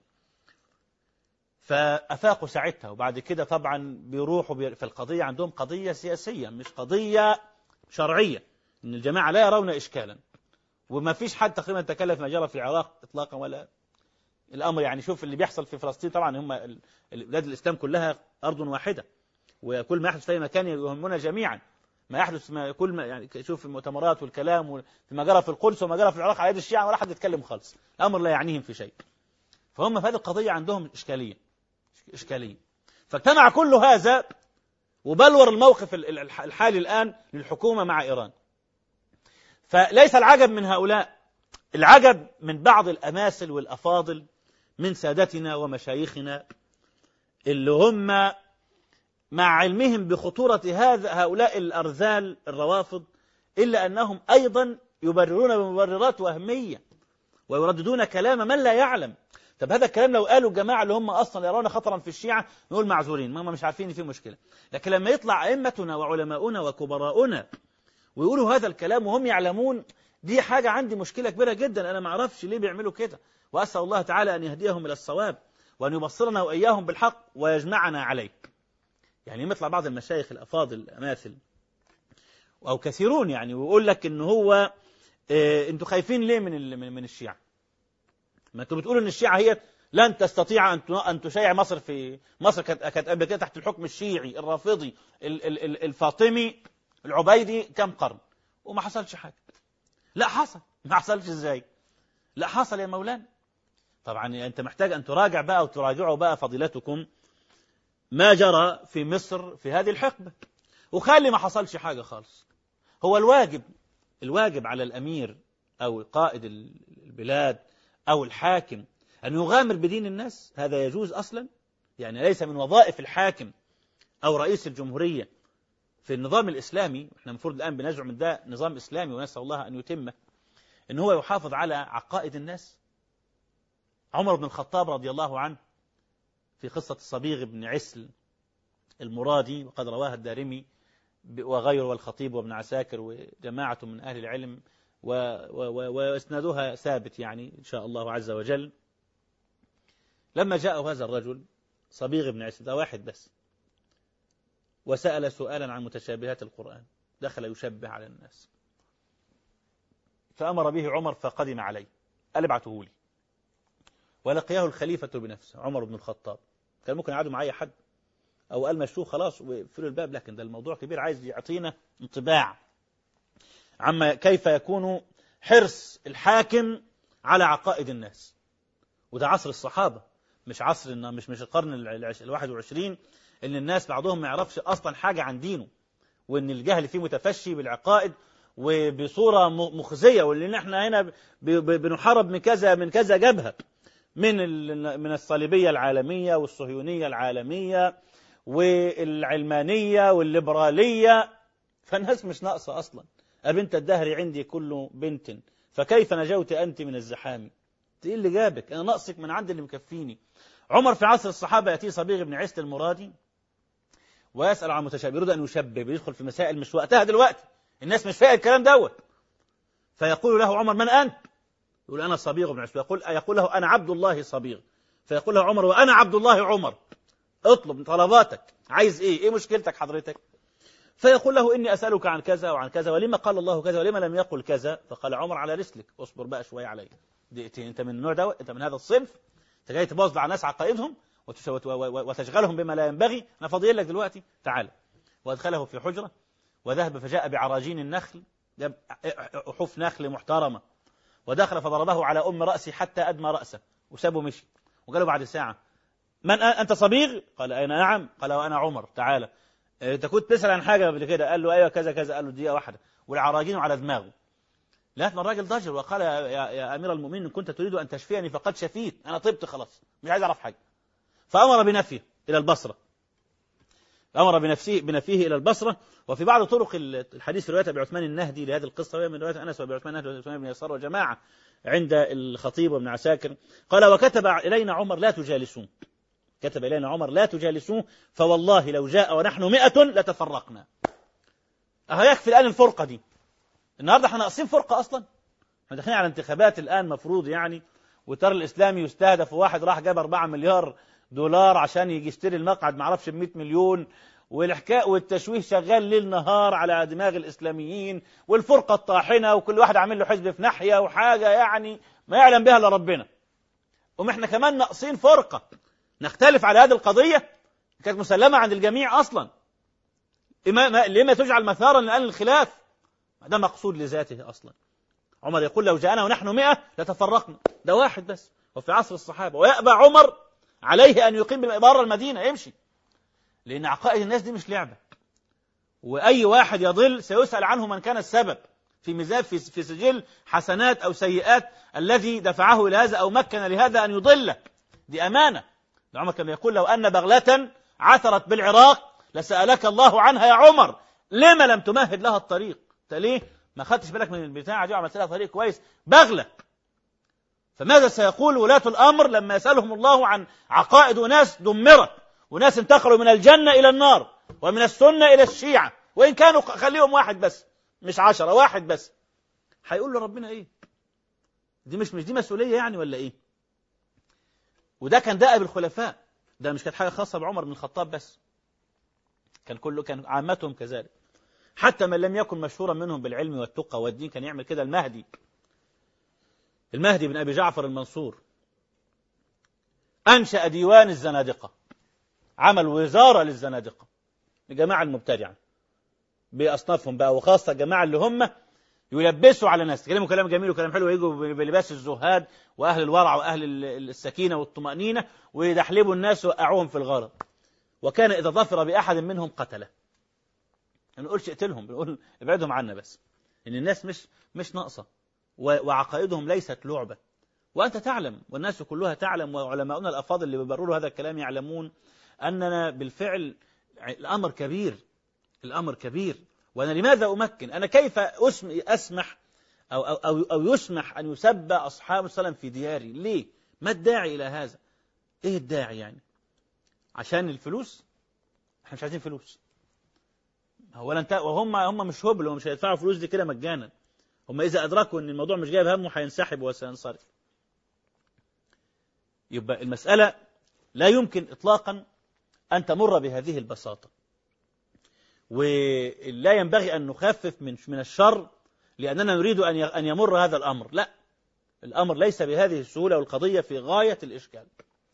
فأفاقوا ساعتها وبعد كده طبعا بيروحوا في القضية عندهم قضية سياسية مش قضية شرعية إن الجماعة لا يرون إشكالا وما فيش حد تقريبا تكلف ما جرى في العراق إطلاقا ولا الأمر يعني شوف اللي بيحصل في فلسطين طبعا هم بلاد الإسلام كلها أرض واحدة وكل ما يحدث في أي مكان يهمنا جميعا ما يحدث ما كل ما يعني شوف المؤتمرات والكلام وما جرى في القدس وما جرى في العراق على يد الشيعة ولا حد يتكلم خالص الأمر لا يعنيهم في شيء فهم في هذه القضية عندهم إشكالية إشكالية فاجتمع كل هذا وبلور الموقف الحالي الآن للحكومة مع إيران فليس العجب من هؤلاء العجب من بعض الأماثل والأفاضل من سادتنا ومشايخنا اللي هم مع علمهم بخطورة هذا هؤلاء الأرذال الروافض إلا أنهم أيضا يبررون بمبررات وهمية ويرددون كلام من لا يعلم طب هذا الكلام لو قالوا الجماعة اللي هم أصلا يرون خطرا في الشيعة نقول معذورين ما هم مش عارفين إن في مشكلة لكن لما يطلع أئمتنا وعلماؤنا وكبراؤنا ويقولوا هذا الكلام وهم يعلمون دي حاجة عندي مشكلة كبيرة جدا أنا ما أعرفش ليه بيعملوا كده وأسأل الله تعالى أن يهديهم إلى الصواب وأن يبصرنا وإياهم بالحق ويجمعنا عليه يعني يطلع بعض المشايخ الأفاضل الأماثل أو كثيرون يعني ويقول لك إن هو إيه أنتوا خايفين ليه من من الشيعة ما أنتوا بتقولوا إن الشيعة هي لن تستطيع أن أن تشيع مصر في مصر كانت قبل كده تحت الحكم الشيعي الرافضي الفاطمي العبيدي كم قرن وما حصلش حاجة لا حصل ما حصلش ازاي لا حصل يا مولانا طبعا انت محتاج ان تراجع بقى وتراجعوا بقى فضيلتكم ما جرى في مصر في هذه الحقبة وخلي ما حصلش حاجة خالص هو الواجب الواجب على الأمير أو قائد البلاد أو الحاكم أن يغامر بدين الناس هذا يجوز أصلا يعني ليس من وظائف الحاكم أو رئيس الجمهورية في النظام الإسلامي احنا المفروض الآن بنزعم من ده نظام إسلامي ونسأل الله أن يتمه ان هو يحافظ على عقائد الناس عمر بن الخطاب رضي الله عنه في قصة الصبيغ بن عسل المرادي وقد رواها الدارمي وغيره والخطيب وابن عساكر وجماعة من أهل العلم واسنادها ثابت يعني إن شاء الله عز وجل لما جاء هذا الرجل صبيغ بن عسل ده واحد بس وسأل سؤالا عن متشابهات القرآن دخل يشبه على الناس فأمر به عمر فقدم عليه قال ابعته لي ولقياه الخليفة بنفسه عمر بن الخطاب كان ممكن يعادوا معي حد أو قال مشوه خلاص ويقفلوا الباب لكن ده الموضوع كبير عايز يعطينا انطباع عما كيف يكون حرص الحاكم على عقائد الناس وده عصر الصحابة مش عصر مش مش القرن الواحد وعشرين ان الناس بعضهم ما يعرفش اصلا حاجة عن دينه وان الجهل فيه متفشي بالعقائد وبصورة مخزية واللي احنا هنا بنحارب من كذا من كذا جبهة من من الصليبية العالمية والصهيونية العالمية والعلمانية والليبرالية فالناس مش ناقصة أصلا أبنت الدهر عندي كل بنت فكيف نجوت أنت من الزحام ايه اللي جابك أنا ناقصك من عند اللي مكفيني عمر في عصر الصحابة يأتي صبيغ بن عيسى المرادي ويسأل عن متشابه يريد أن يشبه بيدخل في مسائل مش وقتها دلوقتي الناس مش فاهم الكلام دوت فيقول له عمر من أنت يقول أنا صبيغ بن عيسى يقول, يقول له أنا عبد الله صبيغ فيقول له عمر وأنا عبد الله عمر اطلب طلباتك عايز ايه ايه مشكلتك حضرتك فيقول له إني أسألك عن كذا وعن كذا ولما قال الله كذا ولما لم يقل كذا فقال عمر على رسلك اصبر بقى شوية علي دقيقتين انت من النوع ده انت من هذا الصنف انت جاي تبوظ على ناس عقائدهم وتشغلهم بما لا ينبغي انا فاضي لك دلوقتي تعال وادخله في حجرة وذهب فجاء بعراجين النخل جاب أحوف نخل محترمة ودخل فضربه على أم رأسي حتى أدمى رأسه وسابه مشي وقالوا بعد ساعة من أنت صبيغ؟ قال أين نعم قال وأنا عمر تعالى أنت كنت تسأل عن حاجة قبل كده قال له أيوة كذا كذا قال له دقيقة واحدة والعراجين على دماغه لكن الراجل ضجر وقال يا, يا, يا أمير المؤمنين إن كنت تريد أن تشفيني فقد شفيت أنا طبت خلاص مش عايز أعرف حاجة فأمر بنفيه إلى البصرة أمر بنفسه بنفيه إلى البصرة وفي بعض طرق الحديث في رواية أبي عثمان النهدي لهذه القصة وهي من رواية أنس وأبي عثمان النهدي وعثمان بن يسار وجماعة عند الخطيب وابن عساكر قال وكتب إلينا عمر لا تجالسون كتب إلينا عمر لا تجالسوه فوالله لو جاء ونحن مئة لتفرقنا أهو يكفي الآن الفرقة دي النهاردة احنا ناقصين فرقة أصلا احنا داخلين على انتخابات الآن مفروض يعني وترى الإسلامي يستهدف وواحد راح جاب 4 مليار دولار عشان يجي يشتري المقعد معرفش ب 100 مليون والحكاء والتشويه شغال ليل نهار على دماغ الإسلاميين والفرقة الطاحنة وكل واحد عامل له حزب في ناحية وحاجة يعني ما يعلم بها إلا ربنا وما احنا كمان ناقصين فرقة نختلف على هذه القضية كانت مسلمة عند الجميع أصلا لما تجعل مثارا لأهل الخلاف ده مقصود لذاته أصلا عمر يقول لو جاءنا ونحن مئة لتفرقنا ده واحد بس وفي عصر الصحابة ويأبى عمر عليه أن يقيم بره المدينة يمشي لأن عقائد الناس دي مش لعبة وأي واحد يضل سيسأل عنه من كان السبب في ميزان في, في سجل حسنات أو سيئات الذي دفعه إلى هذا أو مكن لهذا أن يضلك دي أمانة عمر كان يقول لو أن بغلة عثرت بالعراق لسألك الله عنها يا عمر لما لم تمهد لها الطريق انت ليه ما خدتش بالك من البتاعة دي وعملت لها طريق كويس بغلة فماذا سيقول ولاة الأمر لما يسألهم الله عن عقائد ناس دمرت وناس انتقلوا من الجنة إلى النار ومن السنة إلى الشيعة وإن كانوا خليهم واحد بس مش عشرة واحد بس هيقول له ربنا إيه دي مش مش دي مسؤولية يعني ولا إيه وده كان دائب الخلفاء ده مش كانت حاجة خاصة بعمر بن الخطاب بس كان كله كان عامتهم كذلك حتى من لم يكن مشهورا منهم بالعلم والتقى والدين كان يعمل كده المهدي المهدي بن أبي جعفر المنصور أنشأ ديوان الزنادقة عمل وزارة للزنادقة لجماعة المبتدعة بأصنافهم بقى وخاصة الجماعة اللي هم يلبسوا على الناس يتكلموا كلام جميل وكلام حلو ويجوا بلباس الزهاد وأهل الورع وأهل السكينة والطمأنينة ويدحلبوا الناس ويوقعوهم في الغرض وكان إذا ظفر بأحد منهم قتله ما نقولش اقتلهم بنقول ابعدهم عنا بس إن الناس مش مش ناقصة وعقائدهم ليست لعبة وأنت تعلم والناس كلها تعلم وعلماؤنا الأفاضل اللي بيبرروا هذا الكلام يعلمون أننا بالفعل الأمر كبير الأمر كبير وأنا لماذا أمكن أنا كيف أسمح أو, أو, أو, أو يسمح أن يسب أصحاب السلام في دياري ليه ما الداعي إلى هذا إيه الداعي يعني عشان الفلوس احنا مش عايزين فلوس اولا انت وهم هم مش هبل ومش هيدفعوا فلوس دي كده مجانا هم اذا ادركوا ان الموضوع مش جايب همه هينسحب وسينصرف يبقى المسألة لا يمكن إطلاقا أن تمر بهذه البساطة ولا ينبغي أن نخفف من من الشر لأننا نريد أن أن يمر هذا الأمر لا الأمر ليس بهذه السهولة والقضية في غاية الإشكال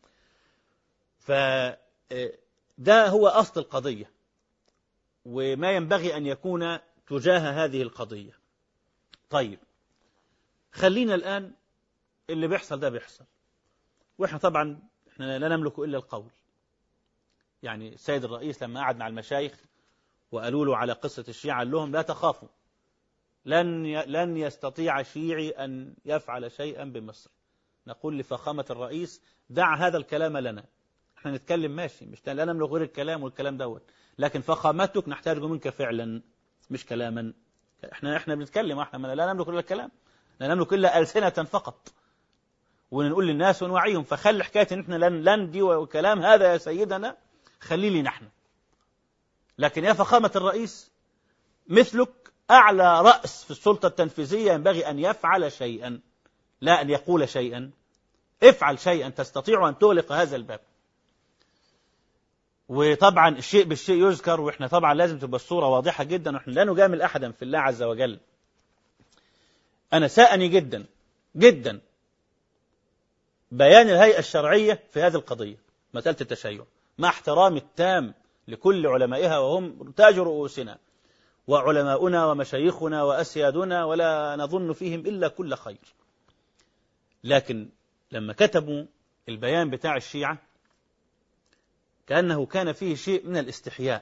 فده هو أصل القضية وما ينبغي أن يكون تجاه هذه القضية طيب خلينا الآن اللي بيحصل ده بيحصل وإحنا طبعا إحنا لا نملك إلا القول يعني السيد الرئيس لما قعد مع المشايخ وقالوا له على قصة الشيعة قال لهم لا تخافوا لن لن يستطيع شيعي أن يفعل شيئا بمصر نقول لفخامة الرئيس دع هذا الكلام لنا احنا نتكلم ماشي مش لا نملك غير الكلام والكلام دوت لكن فخامتك نحتاج منك فعلا مش كلاما احنا احنا بنتكلم احنا لا نملك الا الكلام لا نملك الا ألسنة فقط ونقول للناس ونوعيهم فخلي حكاية ان احنا لن لن دي وكلام هذا يا سيدنا خلي لي نحن لكن يا فخامة الرئيس مثلك أعلى رأس في السلطة التنفيذية ينبغي أن يفعل شيئا لا أن يقول شيئا افعل شيئا تستطيع أن تغلق هذا الباب وطبعا الشيء بالشيء يذكر واحنا طبعا لازم تبقى الصورة واضحة جدا واحنا لا نجامل أحدا في الله عز وجل أنا ساءني جدا جدا بيان الهيئة الشرعية في هذه القضية مسألة التشيع مع احترامي التام لكل علمائها وهم تاج رؤوسنا وعلماؤنا ومشايخنا وأسيادنا ولا نظن فيهم إلا كل خير لكن لما كتبوا البيان بتاع الشيعة كأنه كان فيه شيء من الاستحياء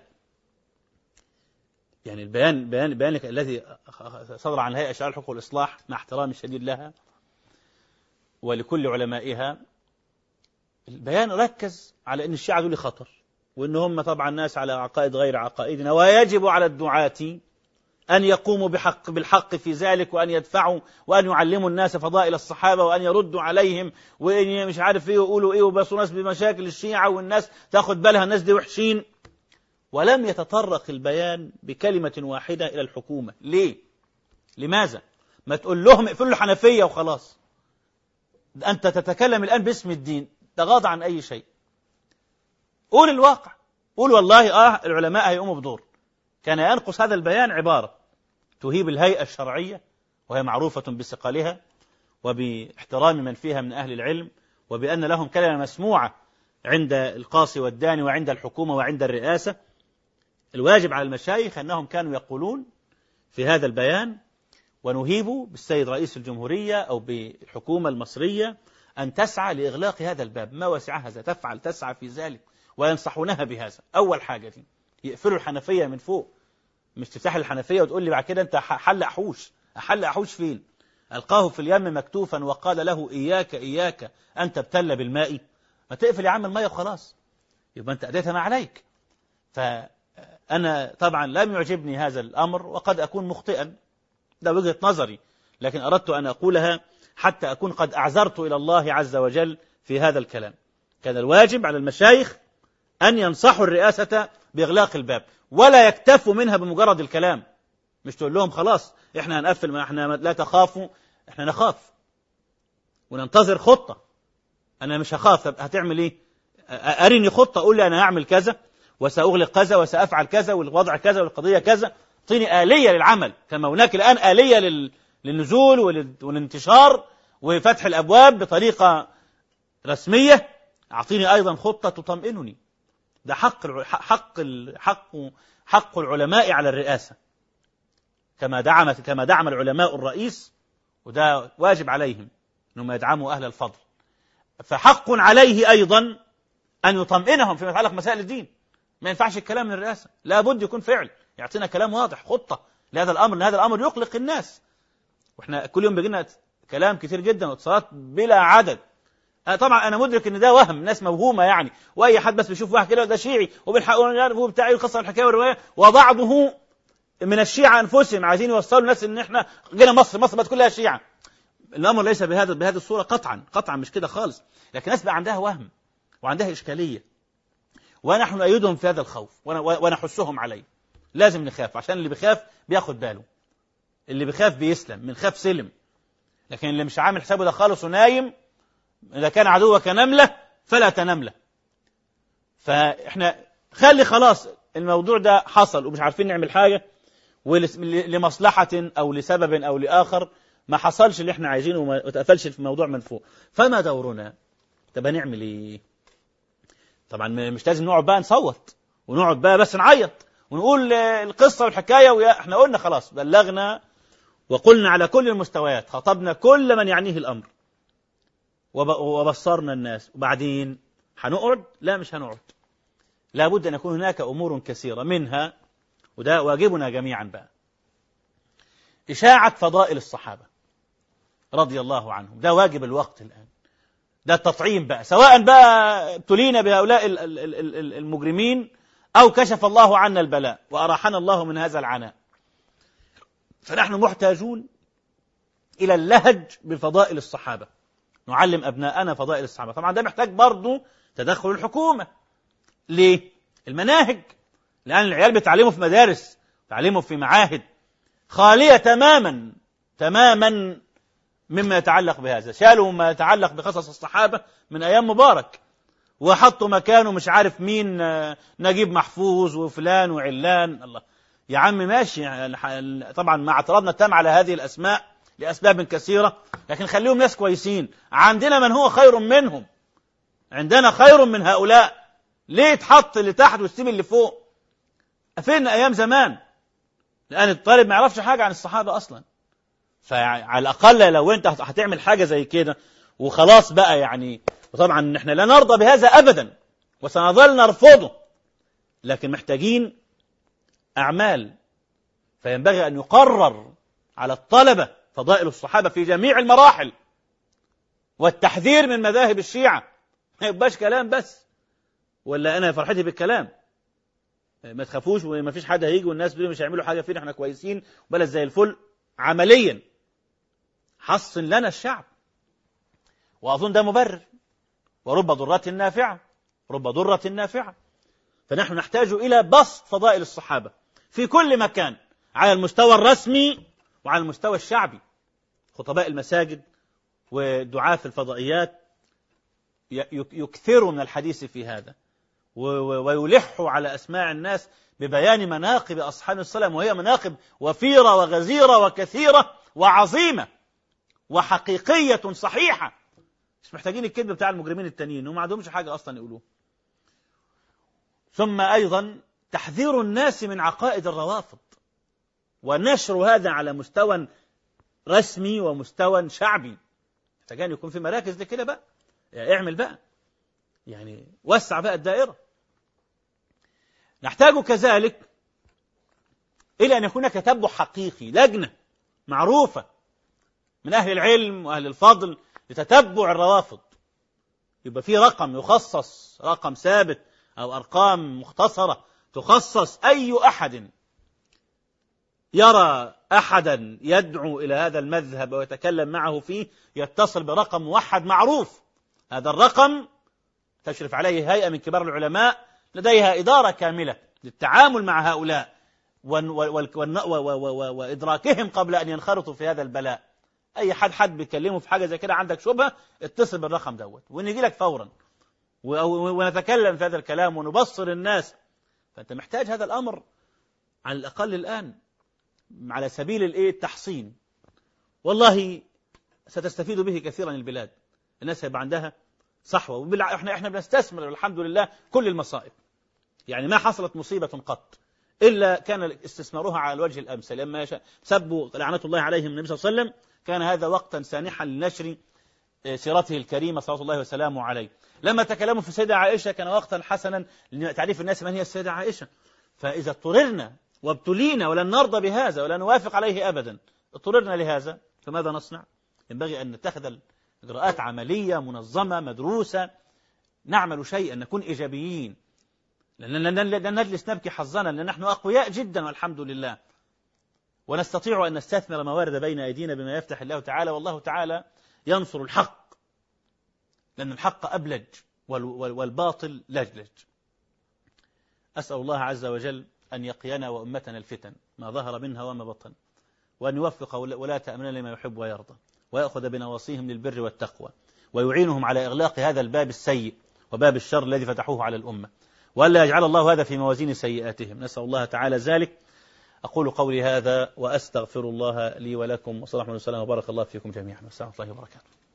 يعني البيان بيان بيانك الذي صدر عن هيئة شرع الحقوق والإصلاح مع احترامي الشديد لها ولكل علمائها البيان ركز على أن الشيعة دول خطر وأن هم طبعا ناس على عقائد غير عقائدنا ويجب على الدعاة أن يقوموا بحق بالحق في ذلك وأن يدفعوا وأن يعلموا الناس فضائل الصحابة وأن يردوا عليهم وإن مش عارف إيه ويقولوا إيه وبسوا ناس بمشاكل الشيعة والناس تاخد بالها الناس دي وحشين ولم يتطرق البيان بكلمة واحدة إلى الحكومة ليه؟ لماذا؟ ما تقول لهم اقفلوا الحنفية وخلاص أنت تتكلم الآن باسم الدين تغاضى عن أي شيء قول الواقع قول والله آه العلماء هيقوموا بدور كان ينقص هذا البيان عبارة تهيب الهيئة الشرعية وهي معروفة بثقلها وباحترام من فيها من أهل العلم وبأن لهم كلمة مسموعة عند القاصي والداني وعند الحكومة وعند الرئاسة الواجب على المشايخ أنهم كانوا يقولون في هذا البيان ونهيب بالسيد رئيس الجمهورية أو بالحكومة المصرية أن تسعى لإغلاق هذا الباب ما وسعها تفعل تسعى في ذلك وينصحونها بهذا أول حاجة دي يقفلوا الحنفية من فوق مش تفتح الحنفية وتقول لي بعد كده أنت حل أحوش أحل أحوش فين ألقاه في اليم مكتوفا وقال له إياك إياك أن تبتل بالماء ما تقفل يا عم المية وخلاص يبقى أنت أديت ما عليك فأنا طبعا لم يعجبني هذا الأمر وقد أكون مخطئا ده وجهة نظري لكن أردت أن أقولها حتى أكون قد أعذرت إلى الله عز وجل في هذا الكلام كان الواجب على المشايخ أن ينصحوا الرئاسة بإغلاق الباب ولا يكتفوا منها بمجرد الكلام مش تقول لهم خلاص احنا هنقفل ما احنا لا تخافوا احنا نخاف وننتظر خطة انا مش هخاف طب هتعمل ايه ارني خطة قول لي انا هعمل كذا وسأغلق كذا وسأفعل كذا والوضع كذا والقضية كذا اعطيني آلية للعمل كما هناك الآن آلية للنزول والانتشار وفتح الأبواب بطريقة رسمية أعطيني أيضا خطة تطمئنني ده حق حق حق حق العلماء على الرئاسة كما دعم كما دعم العلماء الرئيس وده واجب عليهم انهم يدعموا اهل الفضل فحق عليه ايضا ان يطمئنهم فيما يتعلق مسائل الدين ما ينفعش الكلام من الرئاسه لابد يكون فعل يعطينا كلام واضح خطه لهذا الامر ان هذا الامر يقلق الناس واحنا كل يوم بيجي لنا كلام كتير جدا واتصالات بلا عدد أنا طبعا انا مدرك ان ده وهم ناس موهومه يعني واي حد بس بيشوف واحد كده ده شيعي وبالحق هو بتاعي القصه والحكايه والروايه وبعضه من الشيعة أنفسهم عايزين يوصلوا الناس إن إحنا جينا مصر مصر بقت كلها شيعة الأمر ليس بهذا بهذه الصورة قطعا قطعا مش كده خالص لكن الناس بقى عندها وهم وعندها إشكالية ونحن نؤيدهم في هذا الخوف ونحثهم عليه لازم نخاف عشان اللي بيخاف بياخد باله اللي بيخاف بيسلم من خاف سلم لكن اللي مش عامل حسابه ده خالص ونايم إذا كان عدوك نملة فلا تنملة فإحنا خلي خلاص الموضوع ده حصل ومش عارفين نعمل حاجة ولمصلحة أو لسبب أو لآخر ما حصلش اللي احنا عايزينه وما اتقفلش في الموضوع من فوق فما دورنا طب هنعمل ايه طبعا مش لازم نقعد بقى نصوت ونقعد بقى بس نعيط ونقول القصة والحكاية ويا احنا قلنا خلاص بلغنا وقلنا على كل المستويات خطبنا كل من يعنيه الأمر وبصرنا الناس وبعدين هنقعد لا مش هنقعد لابد أن يكون هناك أمور كثيرة منها وده واجبنا جميعا بقى إشاعة فضائل الصحابة رضي الله عنهم ده واجب الوقت الآن ده التطعيم بقى سواء بقى ابتلينا بهؤلاء المجرمين أو كشف الله عنا البلاء وأراحنا الله من هذا العناء فنحن محتاجون إلى اللهج بفضائل الصحابة نعلم أبناءنا فضائل الصحابة طبعا ده محتاج برضه تدخل الحكومة ليه؟ المناهج لأن العيال بيتعلموا في مدارس تعلموا في معاهد خالية تماما تماما مما يتعلق بهذا شالوا ما يتعلق بقصص الصحابة من أيام مبارك وحطوا مكانه مش عارف مين نجيب محفوظ وفلان وعلان الله يا عم ماشي طبعا مع اعتراضنا التام على هذه الأسماء لأسباب كثيرة لكن خليهم ناس كويسين عندنا من هو خير منهم عندنا خير من هؤلاء ليه تحط اللي تحت وتسيب اللي فوق فين أيام زمان لأن الطالب ما يعرفش حاجة عن الصحابة أصلا فعلى الأقل لو أنت هتعمل حاجة زي كده وخلاص بقى يعني وطبعا نحن لا نرضى بهذا أبدا وسنظل نرفضه لكن محتاجين أعمال فينبغي أن يقرر على الطلبة فضائل الصحابة في جميع المراحل والتحذير من مذاهب الشيعة ما يبقاش كلام بس ولا أنا فرحتي بالكلام ما تخافوش وما فيش حد هيجي والناس دول مش هيعملوا حاجه فينا احنا كويسين بلد زي الفل عمليا حصن لنا الشعب واظن ده مبرر ورب ضرة نافعه رب ضرة نافعه فنحن نحتاج الى بسط فضائل الصحابه في كل مكان على المستوى الرسمي وعلى المستوى الشعبي خطباء المساجد ودعاة في الفضائيات يكثروا من الحديث في هذا ويلحوا على أسماع الناس ببيان مناقب أصحاب السلام وهي مناقب وفيرة وغزيرة وكثيرة وعظيمة وحقيقية صحيحة مش محتاجين الكذب بتاع المجرمين التانيين هم ما عندهمش حاجة أصلا يقولوه ثم أيضا تحذير الناس من عقائد الروافض ونشر هذا على مستوى رسمي ومستوى شعبي محتاج يكون في مراكز لكده بقى يعني اعمل بقى يعني وسع بقى الدائرة نحتاج كذلك إلى أن يكون تتبع حقيقي لجنة معروفة من أهل العلم وأهل الفضل لتتبع الروافض يبقى في رقم يخصص رقم ثابت أو أرقام مختصرة تخصص أي أحد يرى أحدا يدعو إلى هذا المذهب ويتكلم معه فيه يتصل برقم موحد معروف هذا الرقم تشرف عليه هيئة من كبار العلماء لديها إدارة كاملة للتعامل مع هؤلاء وإدراكهم قبل أن ينخرطوا في هذا البلاء أي حد حد بيكلمه في حاجة زي كده عندك شبهة اتصل بالرقم دوت ونجي لك فورا ونتكلم في هذا الكلام ونبصر الناس فأنت محتاج هذا الأمر على الأقل الآن على سبيل الايه التحصين والله ستستفيد به كثيرا البلاد الناس هيبقى عندها صحوة احنا احنا بنستثمر الحمد لله كل المصائب يعني ما حصلت مصيبة قط إلا كان استثمارها على الوجه الأمثل لما سبوا لعنة الله عليهم النبي صلى الله عليه وسلم كان هذا وقتا سانحا لنشر سيرته الكريمة صلى الله وسلامه عليه لما تكلموا في السيدة عائشة كان وقتا حسنا لتعريف الناس من هي السيدة عائشة فإذا اضطررنا وابتلينا ولن نرضى بهذا ولا نوافق عليه أبدا اضطررنا لهذا فماذا نصنع ينبغي أن نتخذ إجراءات عملية منظمة مدروسة نعمل شيئا نكون إيجابيين لن نجلس نبكي حظنا لأن نحن أقوياء جدا والحمد لله ونستطيع أن نستثمر موارد بين أيدينا بما يفتح الله تعالى والله تعالى ينصر الحق لأن الحق أبلج والباطل لجلج أسأل الله عز وجل أن يقينا وأمتنا الفتن ما ظهر منها وما بطن وأن يوفق ولاة أمرنا لما يحب ويرضى ويأخذ بنواصيهم للبر والتقوى ويعينهم على إغلاق هذا الباب السيء وباب الشر الذي فتحوه على الأمة وألا يجعل الله هذا في موازين سيئاتهم نسأل الله تعالى ذلك أقول قولي هذا وأستغفر الله لي ولكم وصلى الله وسلم وبارك الله فيكم جميعا والسلام الله وبركاته